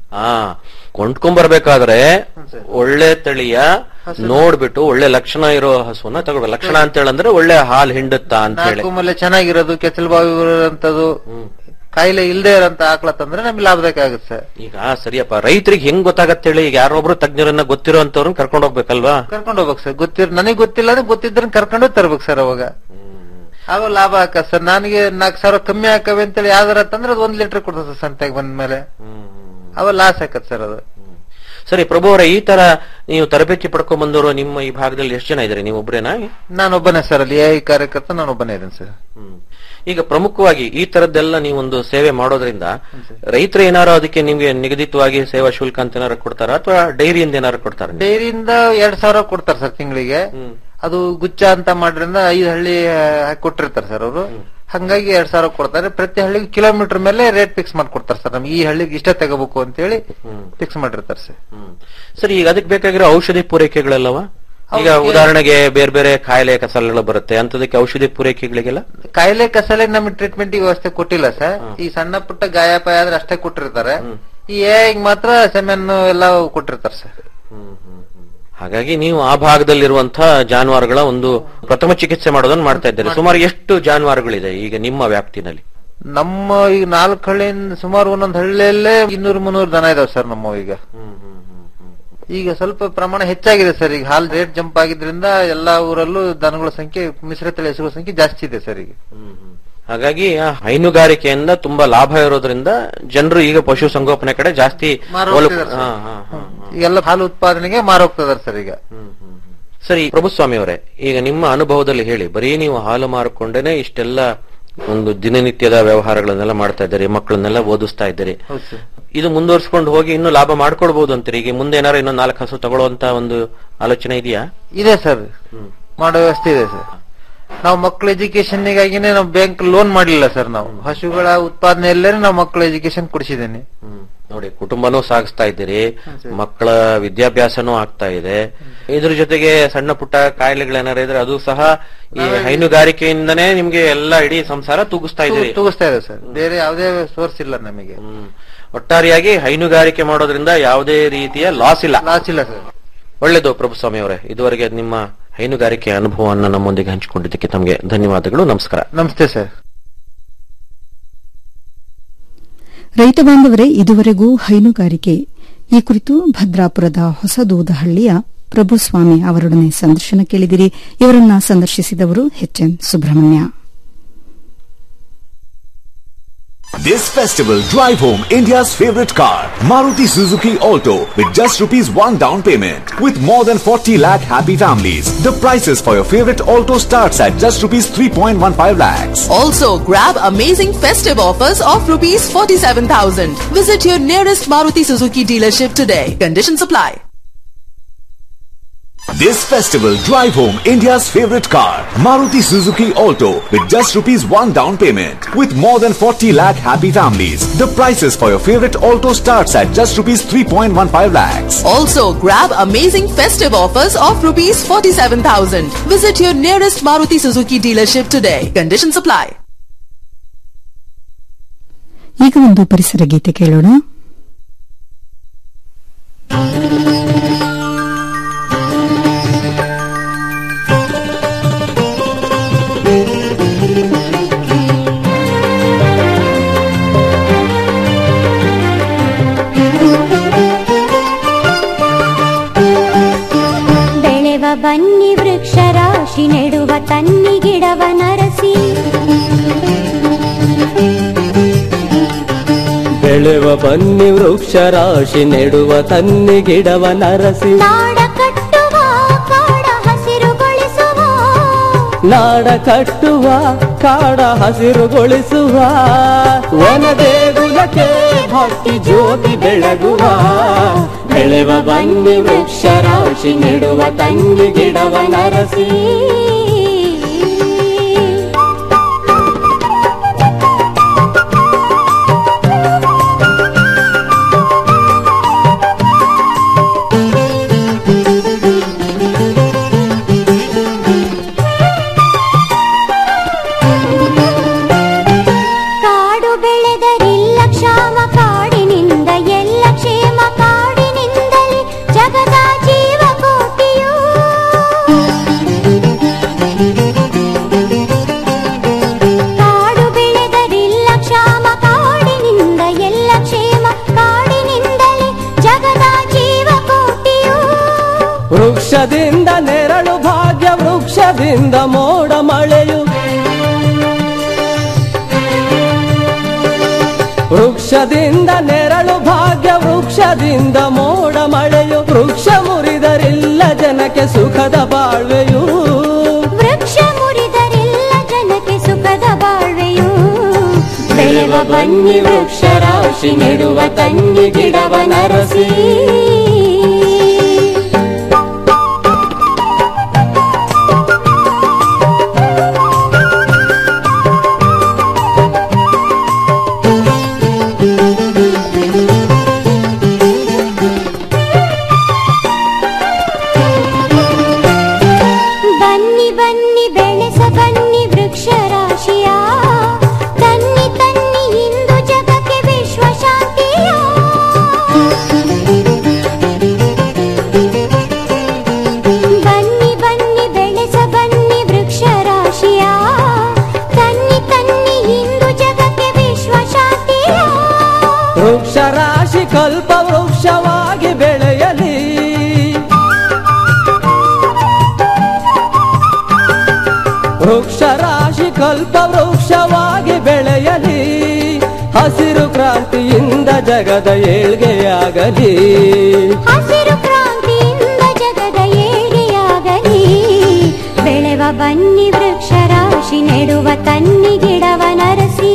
ಆ ಕೊಂಡ್ಕೊಂಬರ್ಬೇಕಾದ್ರೆ ಒಳ್ಳೆ ತಳಿಯ ನೋಡ್ಬಿಟ್ಟು ಒಳ್ಳೆ ಲಕ್ಷಣ ಇರೋ ಹಸುವನ್ನ ತಗೊಳ್ಬೇಕು ಲಕ್ಷಣ ಅಂತ ಹೇಳಂದ್ರೆ ಒಳ್ಳೆ ಹಾಲ್ ಹಿಂಡುತ್ತಾ ಅಂತ ಹೇಳಿ ನಾಲ್ಕು ಮಲೆ ಚೆನ್ನಾಗಿರೋದು ಕೆಸಲು ಬಾವಿ ಇರೋಂಥದ್ದು ಕಾಯಿಲೆ ಇಲ್ದೇ ಇರೋಂತ ಆಕಳ ತಂದ್ರೆ ನಮ್ಗೆ ಲಾಭದಾಯಕ ಆಗುತ್ತೆ ಸರ್ ಈಗ ಸರಿಯಪ್ಪ ರೈತರಿಗೆ ಹೆಂಗ್ ಗೊತ್ತಾಗತ್ತೆ ಹೇಳಿ ಈಗ ಯಾರೊಬ್ರು ತಜ್ಞರನ್ನ ಗೊತ್ತಿರೋ ಅಂತವ್ರನ್ನ ಕರ್ಕೊಂಡು ಹೋಗ್ಬೇಕಲ್ವಾ ಕರ್ಕೊಂಡು ಹೋಗ್ಬೇಕು ಸರ್ ಗೊತ್ತಿರ್ ನನಗೆ ಗೊತ್ತಿಲ್ಲ ಅಂದ್ರೆ ಗೊತ್ತಿದ್ರೆ ಕರ್ಕೊಂಡು ತರ್ಬೇಕು ಸರ್ ಅವಾಗ ಅವಾಗ ಲಾಭ ಹಾಕ ಸರ್ ನನಗೆ ನಾಲ್ಕು ಸಾವಿರ ಕಮ್ಮಿ ಹಾಕವೆ ಅಂತೇಳಿ ಯಾವ್ದಾರ ತಂದ್ರೆ ಅದು ಒಂದ್ ಲೀಟರ್ ಕೊಡ್ತದೆ ಸರ್ ಸಂತೆಗೆ ಬಂದ್ಮೇಲೆ ಅವಾಗ ಲಾಸ್ ಹಾಕತ್ ಸರ್ ಅದು ಸರಿ ಪ್ರಭು ಅವರೇ ಈ ತರ ನೀವು ತರಬೇತಿ ಪಡ್ಕೊಂಡ್ ಬಂದವರು ನಿಮ್ಮ ಈ ಭಾಗದಲ್ಲಿ ಎಷ್ಟು ಜನ ಇದ್ದಾರೆ ನೀವು ಒಬ್ಬರೇನಾ ನಾನೊಬ್ಬನೇ ಸರ್ ಅಲ್ಲಿ ಎ ಕಾರ್ಯಕರ್ತ ನಾನೊಬ್ಬನೇ ಇದ್ದೀನಿ ಸರ್ ಈಗ ಪ್ರಮುಖವಾಗಿ ಈ ತರದ್ದೆಲ್ಲ ನೀವೊಂದು ಸೇವೆ ಮಾಡೋದ್ರಿಂದ ರೈತರು ಏನಾರು ಅದಕ್ಕೆ ನಿಮ್ಗೆ ನಿಗದಿತವಾಗಿ ಸೇವಾ ಶುಲ್ಕ ಅಂತ ಏನಾರು ಕೊಡ್ತಾರ ಅಥವಾ ಡೈರಿಯಿಂದ ಏನಾರು ಕೊಡ್ತಾರ ಡೈರಿಯಿಂದ ಎರಡ್ ಸಾವಿರ ಕೊಡ್ತಾರೆ ಸರ್ ತಿಂಗಳಿಗೆ ಅದು ಗುಚ್ಚ ಅಂತ ಮಾಡ್ರಿಂದ ಐದು ಹಳ್ಳಿ ಹಾಕಿ ಕೊಟ್ಟಿರ್ತಾರೆ ಸರ್ ಅವರು ಹಂಗಾಗಿ ಎರಡ್ ಸಾವಿರ ಕೊಡ್ತಾರೆ ಪ್ರತಿ ಹಳ್ಳಿಗೆ ಕಿಲೋಮೀಟರ್ ಮೇಲೆ ರೇಟ್ ಫಿಕ್ಸ್ ಮಾಡ್ಕೊಡ್ತಾರೆ ಸರ್ ನಮ್ಗೆ ಈ ಹಳ್ಳಿಗೆ ಇಷ್ಟ ತಗೋಬೇಕು ಅಂತ ಹೇಳಿ ಫಿಕ್ಸ್ ಮಾಡಿರ್ತಾರೆ ಸರ್ ಸರಿ ಈಗ ಅದಕ್ಕೆ ಬೇಕಾಗಿರೋ ಔಷಧಿ ಪೂರೈಕೆಗಳೆಲ್ಲವ ಈಗ ಅವಕ್ಕೆ- ಉದಾಹರಣೆಗೆ ಬೇರೆ ಬೇರೆ ಕಾಯಿಲೆ ಕಸಲೆಗಳು ಬರುತ್ತೆ ಅಂತದಕ್ಕೆ ಔಷಧಿ ಪೂರೈಕೆಗಳಿಗೆಲ್ಲ ಕಾಯಿಲೆ ಕಸಲೆ ನಮಗೆ ಟ್ರೀಟ್ಮೆಂಟ್ ವ್ಯವಸ್ಥೆ ಕೊಟ್ಟಿಲ್ಲ ಸರ್ ಈ ಸಣ್ಣ ಪುಟ್ಟ ಗಾಯಪಾಯ ಆದ್ರೆ ಅಷ್ಟೇ ಕೊಟ್ಟಿರ್ತಾರೆ ಈ ಏಗ್ ಮಾತ್ರ ಸೆಮೆನ್ ಎಲ್ಲ ಕೊಟ್ಟಿರ್ತಾರೆ ಸರ್ ಹಾಗಾಗಿ ನೀವು ಆ ಭಾಗದಲ್ಲಿರುವಂತಹ ಜಾನುವಾರುಗಳ ಒಂದು ಪ್ರಥಮ ಚಿಕಿತ್ಸೆ ಮಾಡೋದನ್ನ ಮಾಡ್ತಾ ಇದ್ದಾರೆ ಸುಮಾರು ಎಷ್ಟು ಜಾನುವಾರುಗಳಿದೆ ಈಗ ನಿಮ್ಮ ವ್ಯಾಪ್ತಿನಲ್ಲಿ ನಮ್ಮ ಈಗ ನಾಲ್ಕು ಹಳ್ಳಿಯಿಂದ ಸುಮಾರು ಒಂದೊಂದು ಹಳ್ಳಿಯಲ್ಲೇ ಇನ್ನೂರು ಮುನ್ನೂರು ದನ ಇದಾವೆ ಸರ್ ನಮ್ಮ ಈಗ ಈಗ ಸ್ವಲ್ಪ ಪ್ರಮಾಣ ಹೆಚ್ಚಾಗಿದೆ ಸರ್ ಈಗ ಹಾಲ್ ರೇಟ್ ಜಂಪ್ ಆಗಿದ್ರಿಂದ ಎಲ್ಲಾ ಊರಲ್ಲೂ ದನಗಳ ಸಂಖ್ಯೆ ಮಿಶ್ರತಳಿ ಹಸುಗಳ ಸಂಖ್ಯೆ ಜಾಸ್ತಿ ಇದೆ ಸರ್ ಈಗ ಹಾಗಾಗಿ ಆ ಹೈನುಗಾರಿಕೆಯಿಂದ ತುಂಬಾ ಲಾಭ ಇರೋದ್ರಿಂದ ಜನರು ಈಗ ಪಶು ಸಂಗೋಪನೆ ಕಡೆ ಜಾಸ್ತಿ ಮಾರು ಒಲವು- ಹೋಗ್ತಿದ್ದಾರೆ ಹಾ, ಸರ್. ಹಾ, ಹಾ. ಈಗೆಲ್ಲ ಹಾಲು ಉತ್ಪಾದನೆಗೆ ಮಾರೋಗ್ತದಾರೆ ಸರ್ ಈಗ ಸರಿ ಪ್ರಭುಸ್ವಾಮಿ ಅವರೇ ಈಗ ನಿಮ್ಮ ಅನುಭವದಲ್ಲಿ ಹೇಳಿ ಬರೀ ನೀವು ಹಾಲು ಮಾರಿಕೊಂಡೇನೆ ಇಷ್ಟೆಲ್ಲ ಒಂದು ದಿನನಿತ್ಯದ ವ್ಯವಹಾರಗಳನ್ನೆಲ್ಲ ಮಾಡ್ತಾ ಇದ್ದೀರಿ ಮಕ್ಕಳನ್ನೆಲ್ಲ ಓದಿಸ್ತಾ ಇದ್ದೀರಿ ಹೌದು ಸರ್ ಇದು ಮುಂದುವರ್ಸ್ಕೊಂಡು ಹೋಗಿ ಇನ್ನೂ ಲಾಭ ಮಾಡ್ಕೊಳ್ಬಹುದು ಅಂತೀರಿ ಈಗ ಮುಂದೆ ಏನಾರು ಇನ್ನೊಂದು ನಾಲ್ಕು ಹಸು ತಗೊಳ್ಳುವಂತ ಒಂದು ಆಲೋಚನೆ ಇದೆಯಾ ಇದೆ ಸರ್ ಮಾಡೋ ವ್ಯವಸ್ಥೆ ಇದೆ ಸರ್ ನಾವು ಮಕ್ಕಳ ಎಜುಕೇಶನ್ಗಾಗಿನೇ ನಾವು ಬ್ಯಾಂಕ್ ಲೋನ್ ಮಾಡಲಿಲ್ಲ ಸರ್ ನಾವು ಹಸುಗಳ ಉತ್ಪಾದನೆಯಲ್ಲೇ ನಾವು ಮಕ್ಕಳ ಎಜುಕೇಶನ್ ಕೊಡಿಸಿದ್ದೇನೆ ನೋಡಿ ಕುಟುಂಬನೂ ಸಾಗಿಸ್ತಾ ಇದ್ದೀರಿ ಮಕ್ಕಳ ವಿದ್ಯಾಭ್ಯಾಸನೂ ಆಗ್ತಾ ಇದೆ ಇದ್ರ ಜೊತೆಗೆ ಸಣ್ಣ ಪುಟ್ಟ ಕಾಯಿಲೆಗಳೇನಾರ ಇದ್ರೆ ಅದು ಸಹ ಈ ಹೈನುಗಾರಿಕೆಯಿಂದನೇ ನಿಮ್ಗೆ ಎಲ್ಲ ಇಡೀ ಸಂಸಾರ ತೂಗಿಸ್ತಾ ಇದ್ದೀರಿ ತೂಗಿಸ್ತಾ ಇದೆ ಸರ್ ಬೇರೆ ಯಾವುದೇ ಸೋರ್ಸ್ ಇಲ್ಲ ನಮಗೆ ಒಟ್ಟಾರೆಯಾಗಿ ಹೈನುಗಾರಿಕೆ ಮಾಡೋದ್ರಿಂದ ಯಾವುದೇ ರೀತಿಯ ಲಾಸ್ ಇಲ್ಲ ಲಾಸ್ ಇಲ್ಲ ಸರ್ ಒಳ್ಳೆಯದು ಪ್ರಭುಸ್ವಾಮಿ ಅವರೇ ಇದುವರೆಗೆ ನಿಮ್ಮ ಹೈನುಗಾರಿಕೆ ಅನುಭವವನ್ನು ನಮ್ಮೊಂದಿಗೆ ಹಂಚಿಕೊಂಡಿದ್ದಕ್ಕೆ ತಮಗೆ ಧನ್ಯವಾದಗಳು ನಮಸ್ಕಾರ ನಮಸ್ತೆ ಸರ್ ರೈತ ಬಾಂಧವರೇ ಇದುವರೆಗೂ ಹೈನುಗಾರಿಕೆ ಈ ಕುರಿತು ಭದ್ರಾಪುರದ ಹೊಸದೂದಹಳ್ಳಿಯ ಪ್ರಭುಸ್ವಾಮಿ ಅವರೊಡನೆ ಸಂದರ್ಶನ ಕೇಳಿದಿರಿ ಇವರನ್ನ ಸಂದರ್ಶಿಸಿದವರು HN Subrahmanya This festival, drive home India's favorite car, Maruti Suzuki Alto, with just rupees 1 down payment. With more than 40 lakh happy families, the prices for your favorite Alto starts at just rupees 3.15 lakhs. Also, grab amazing festive offers of rupees 47,000. Visit your nearest Maruti Suzuki dealership today. Conditions apply. This festival, drive home India's favorite car, Maruti Suzuki Alto, with just rupees 1 down payment. With more than 40 lakh happy families, the prices for your favorite Alto starts at just rupees 3.15 lakhs. Also, grab amazing festive offers of rupees 47,000. Visit your nearest Maruti Suzuki dealership today. Conditions apply. ಈಗ ಒಂದು ಪರಿಸರ ಗೀತೆ ಕೇಳೋಣ ಬೆಳೆವ ಬನ್ನಿ ವೃಕ್ಷ ರಾಶಿ ನೆಡುವ ತನ್ನಿ ಗಿಡವ ನರಸಿ ಬೆಳೆವ ಬನ್ನಿ ವೃಕ್ಷ ರಾಶಿ ನೆಡುವ ತನ್ನಿ ಗಿಡವ ನರಸಿ ನಾಡ ಕಟ್ಟುವ ಕಾಡ ಹಸಿರುಗೊಳಿಸುವ ನಾಡ ಕಟ್ಟುವ ಕಾಡ ಹಸಿರುಗೊಳಿಸುವ ವನ ದೇಗುಲಕ್ಕೆ ಭಕ್ತಿ ಜ್ಯೋತಿ ಬೆಳಗುವ ಬೆಳೆವ ಬನ್ನಿ ವೃಕ್ಷ ರಾಶಿ ನೆಡುವ ತನ್ನಿ ಗಿಡವ ನರಸಿ ಕಾಡು ಬೆಳೆದರಿಲ್ಲ ಕ್ಷಾಮ ಕಾಡಿನಿಂದ ಎಲ್ಲ ಕ್ಷೇಮ ವೃಕ್ಷದಿಂದ ಮೋಡ ಮಳೆಯು ವೃಕ್ಷದಿಂದ ನೆರಳು ಭಾಗ್ಯ ವೃಕ್ಷದಿಂದ ಮೋಡ ಮಳೆಯು ವೃಕ್ಷ ಮುರಿದರಿಲ್ಲ ಜನಕ್ಕೆ ಸುಖದ ಬಾಳ್ವೆಯು ವೃಕ್ಷ ಮುರಿದರೆಲ್ಲ ಜನಕ್ಕೆ ಸುಖದ ಬಾಳ್ವೆಯು ಬೆಳೆವ ಬನ್ನಿ ವೃಕ್ಷ ರಾಶಿ ನೆಡುವ ತನ್ನಿ ಗಿಡವ ನರಸಿ ಬನ್ನಿ ಬನ್ನಿ ಬೆಳೆಸ ಬನ್ನಿ ವೃಕ್ಷ ರಾಶಿಯ ತನ್ನಿ ತನ್ನಿ ಇಂದು ಜಗಕ್ಕೆ ವಿಶ್ವ ಶಾಂತಿಯ ಬನ್ನಿ ಬನ್ನಿ ಬೆಳೆಸ ಬನ್ನಿ ವೃಕ್ಷ ರಾಶಿಯ ತನ್ನಿ ತನ್ನಿ ಇಂದು ಜಗಕ್ಕೆ ವಿಶ್ವ ಶಾಂತಿಯ ವೃಕ್ಷ ರಾಶಿ ಕಲ್ಪ ವೃಕ್ಷವಾಗಿ ಬೆಳೆಯಲಿ ವೃಕ್ಷ ರಾಶಿ ಕಲ್ಪ ವೃಕ್ಷವಾಗಿ ಬೆಳೆಯಲಿ ಹಸಿರು ಕ್ರಾಂತಿಯಿಂದ ಜಗದ ಏಳ್ಗೆಯಾಗಲಿ ಹಸಿರು ಕ್ರಾಂತಿಯಿಂದ ಜಗದ ಏಳಿಗೆಯಾಗಲಿ ಬೆಳೆವ ಬನ್ನಿ ವೃಕ್ಷ ರಾಶಿ ನೆಡುವ ತನ್ನಿ ಗಿಡವ ನರಸಿ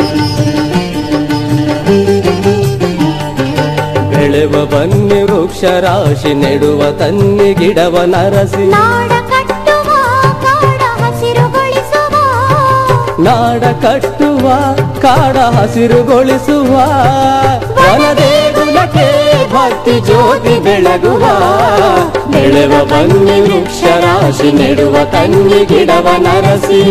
ಬೆಳೆವ ಬನ್ನಿ ವೃಕ್ಷ ರಾಶಿ ನೆಡುವ ತನ್ನಿ ಗಿಡವ ನರಸಿ ನಾಡ ಕಟ್ಟುವ ಕಾಡ ಹಸಿರುಗೊಳಿಸುವ ನಾಡ ಕಟ್ಟುವ ಕಾಡ ಹಸಿರುಗೊಳಿಸುವ ವನದೇಗುಲಕ್ಕೆ ಭಕ್ತಿ ಜ್ಯೋತಿ ಬೆಳಗುವ ಬೆಳೆವ ಬನ್ನಿ ವೃಕ್ಷ ರಾಶಿ ನೆಡುವ ತನ್ನಿ ಗಿಡವ ನರಸಿ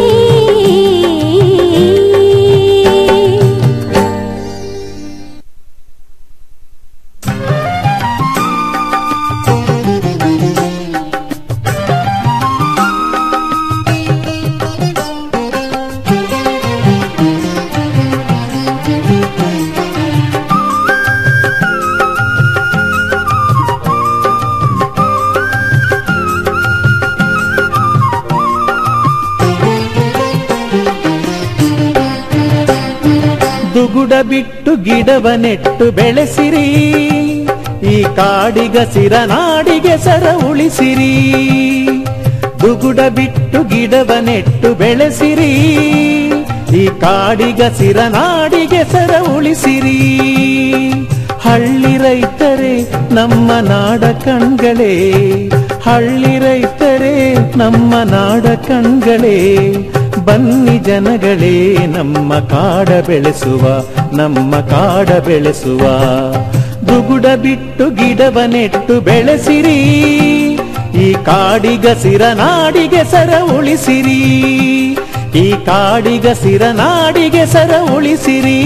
ದುಗುಡ ಬಿಟ್ಟು ಗಿಡವ ನೆಟ್ಟು ಬೆಳೆಸಿರಿ ಈ ಕಾಡಿಗ ಸಿರ ನಾಡಿಗೆ ಸರ ಉಳಿಸಿರಿ ದುಗುಡ ಬಿಟ್ಟು ಗಿಡವ ನೆಟ್ಟು ಬೆಳೆಸಿರಿ ಈ ಕಾಡಿಗ ಸಿರ ನಾಡಿಗೆ ಸರ ಉಳಿಸಿರಿ ಹಳ್ಳಿ ರೈತರೇ ನಮ್ಮ ನಾಡ ಕಣ್ಗಳೇ ಹಳ್ಳಿ ರೈತರೇ ನಮ್ಮ ನಾಡ ಕಣ್ಗಳೇ ಬನ್ನಿ ಜನಗಳೇ ನಮ್ಮ ಕಾಡ ಬೆಳೆಸುವ ನಮ್ಮ ಕಾಡ ಬೆಳೆಸುವ ದುಗುಡ ಬಿಟ್ಟು ಗಿಡವ ನೆಟ್ಟು ಬೆಳೆಸಿರಿ ಈ ಕಾಡಿಗ ಸಿರ ನಾಡಿಗೆ ಸರ ಉಳಿಸಿರಿ ಈ ಕಾಡಿಗ ಸಿರ ನಾಡಿಗೆ ಸರ ಉಳಿಸಿರಿ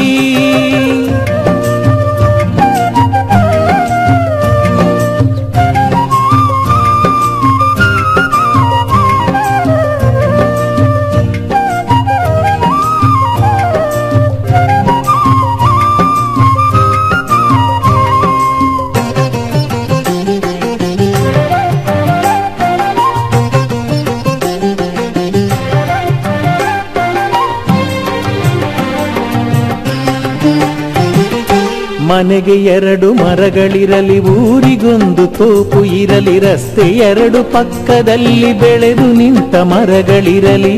ಮನೆಗೆ ಎರಡು ಮರಗಳಿರಲಿ ಊರಿಗೊಂದು ತೋಪು ಇರಲಿ ರಸ್ತೆ ಎರಡು ಪಕ್ಕದಲ್ಲಿ ಬೆಳೆದು ನಿಂತ ಮರಗಳಿರಲಿ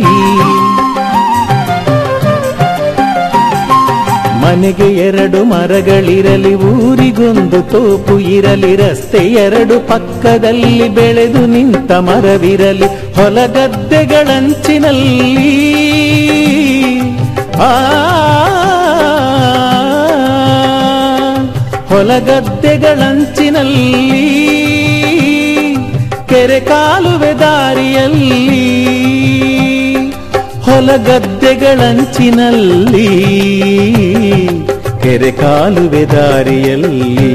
ಮನೆಗೆ ಎರಡು ಮರಗಳಿರಲಿ ಊರಿಗೊಂದು ತೋಪು ಇರಲಿ ರಸ್ತೆ ಎರಡು ಪಕ್ಕದಲ್ಲಿ ಬೆಳೆದು ನಿಂತ ಮರವಿರಲಿ ಹೊಲಗದ್ದೆಗಳಂಚಿನಲ್ಲಿ ಆ ಹೊಲಗದ್ದೆಗಳಂಚಿನಲ್ಲಿ ಕೆರೆ ಕಾಲುವೆ ದಾರಿಯಲ್ಲಿ ಹೊಲಗದ್ದೆಗಳಂಚಿನಲ್ಲಿ ಕೆರೆ ಕಾಲುವೆ ದಾರಿಯಲ್ಲಿ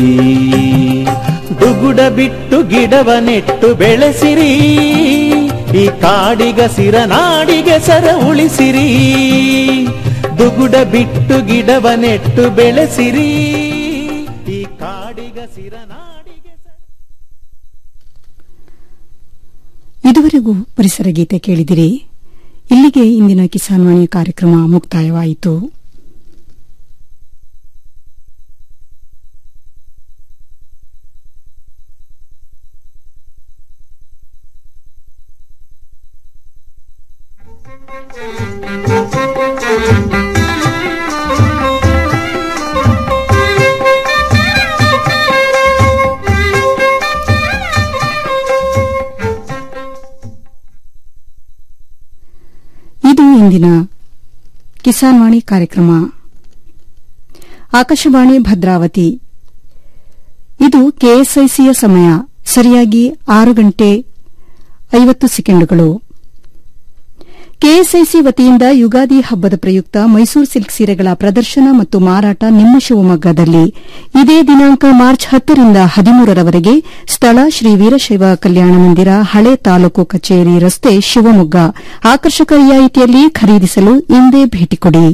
ದುಗುಡ ಬಿಟ್ಟು ಗಿಡವ ನೆಟ್ಟು ಬೆಳೆಸಿರಿ ಈ ಕಾಡಿಗ ಸಿರ ನಾಡಿಗೆ ಸರ ಉಳಿಸಿರಿ ದುಗುಡ ಬಿಟ್ಟು ಗಿಡವ ನೆಟ್ಟು ಬೆಳೆಸಿರಿ ಈ ಕಾಡಿಗ ಸಿರ ಇದುವರೆಗೂ ಪರಿಸರ ಗೀತೆ ಕೇಳಿದಿರಿ ಇಲ್ಲಿಗೆ ಇಂದಿನ ಕಿಸಾನ್ ವಾಣಿ ಕಾರ್ಯಕ್ರಮ ಮುಕ್ತಾಯವಾಯಿತು ಇದು ಇಂದಿನ ಕಿಸಾನ್ ವಾಣಿ ಕಾರ್ಯಕ್ರಮ ಆಕಾಶವಾಣಿ ಭದ್ರಾವತಿ ಇದು ಕೆಎಸ್ಐಸಿಯ ಸಮಯ ಸರಿಯಾಗಿ ಆರು ಗಂಟೆ ಐವತ್ತು ಸೆಕೆಂಡುಗಳು ಕೆಎಸ್ಐಸಿ ವತಿಯಿಂದ ಯುಗಾದಿ ಹಬ್ಬದ ಪ್ರಯುಕ್ತ ಮೈಸೂರು ಸಿಲ್ಕ್ ಸೀರೆಗಳ ಪ್ರದರ್ಶನ ಮತ್ತು ಮಾರಾಟ ನಿಮ್ಮ ಶಿವಮೊಗ್ಗದಲ್ಲಿ ಇದೇ ದಿನಾಂಕ ಮಾರ್ಚ್ ಹತ್ತರಿಂದ ಹದಿಮೂರರವರೆಗೆ ಸ್ಥಳ ಶ್ರೀ ವೀರಶೈವ ಕಲ್ಯಾಣ ಮಂದಿರ ಹಳೆ ತಾಲೂಕು ಕಚೇರಿ ರಸ್ತೆ ಶಿವಮೊಗ್ಗ ಆಕರ್ಷಕ ರಿಯಾಯಿತಿಯಲ್ಲಿ ಖರೀದಿಸಲು ಇಂದೇ ಭೇಟಿ ಕೊಡಿ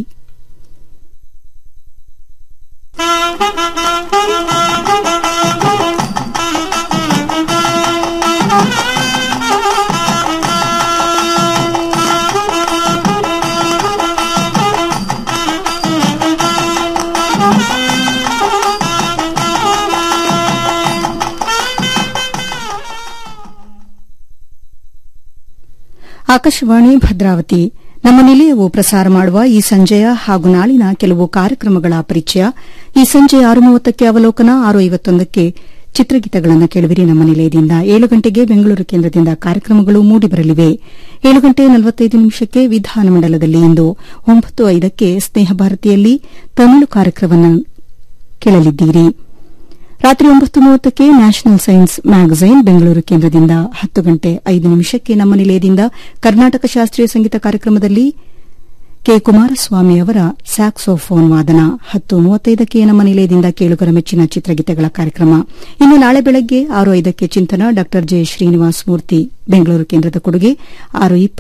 ಆಕಾಶವಾಣಿ ಭದ್ರಾವತಿ ನಮ್ಮ ನಿಲಯವು ಪ್ರಸಾರ ಮಾಡುವ ಈ ಸಂಜೆಯ ಹಾಗೂ ನಾಳಿನ ಕೆಲವು ಕಾರ್ಯಕ್ರಮಗಳ ಪರಿಚಯ ಈ ಸಂಜೆ ಆರು ಮೂವತ್ತಕ್ಕೆ ಅವಲೋಕನ ಆರು ಐವತ್ತೊಂದಕ್ಕೆ ಚಿತ್ರಗೀತಗಳನ್ನು ಕೇಳುವಿರಿ ನಮ್ಮ ನಿಲಯದಿಂದ ಏಳು ಗಂಟೆಗೆ ಬೆಂಗಳೂರು ಕೇಂದ್ರದಿಂದ ಕಾರ್ಯಕ್ರಮಗಳು ಮೂಡಿಬರಲಿವೆ ಏಳು ಗಂಟೆ ನಲವತ್ತೈದು ನಿಮಿಷಕ್ಕೆ ವಿಧಾನಮಂಡಲದಲ್ಲಿ ಇಂದು ಒಂಬತ್ತು ಐದಕ್ಕೆ ಸ್ನೇಹ ಭಾರತಿಯಲ್ಲಿ ತಮಿಳು ಕಾರ್ಯಕ್ರಮವನ್ನು ಕೇಳಲಿದ್ದೀರಿ ರಾತ್ರಿ ಒಂಬತ್ತು ಮೂವತ್ತಕ್ಕೆ ನ್ಯಾಷನಲ್ ಸೈನ್ಸ್ ಮ್ಯಾಗಝೈನ್ ಬೆಂಗಳೂರು ಕೇಂದ್ರದಿಂದ ಹತ್ತು ಗಂಟೆ ಐದು ನಿಮಿಷಕ್ಕೆ ನಮ್ಮ ನಿಲಯದಿಂದ ಕರ್ನಾಟಕ ಶಾಸ್ತ್ರೀಯ ಸಂಗೀತ ಕಾರ್ಯಕ್ರಮದಲ್ಲಿ ಕೆ ಕುಮಾರಸ್ವಾಮಿ ಅವರ ಸ್ಯಾಕ್ಸೋಫೋನ್ ವಾದನ ಹತ್ತು ಮೂವತ್ತೈದಕ್ಕೆ ನಮ್ಮ ನಿಲಯದಿಂದ ಕೇಳುಗರ ಮೆಚ್ಚಿನ ಚಿತ್ರಗೀತೆಗಳ ಕಾರ್ಯಕ್ರಮ ಇನ್ನು ನಾಳೆ ಬೆಳಗ್ಗೆ ಆರು ಐದಕ್ಕೆ ಚಿಂತನ ಡಾ ಜೆ ಶ್ರೀನಿವಾಸ ಮೂರ್ತಿ ಬೆಂಗಳೂರು ಕೇಂದ್ರದ ಕೊಡುಗೆ ಆರು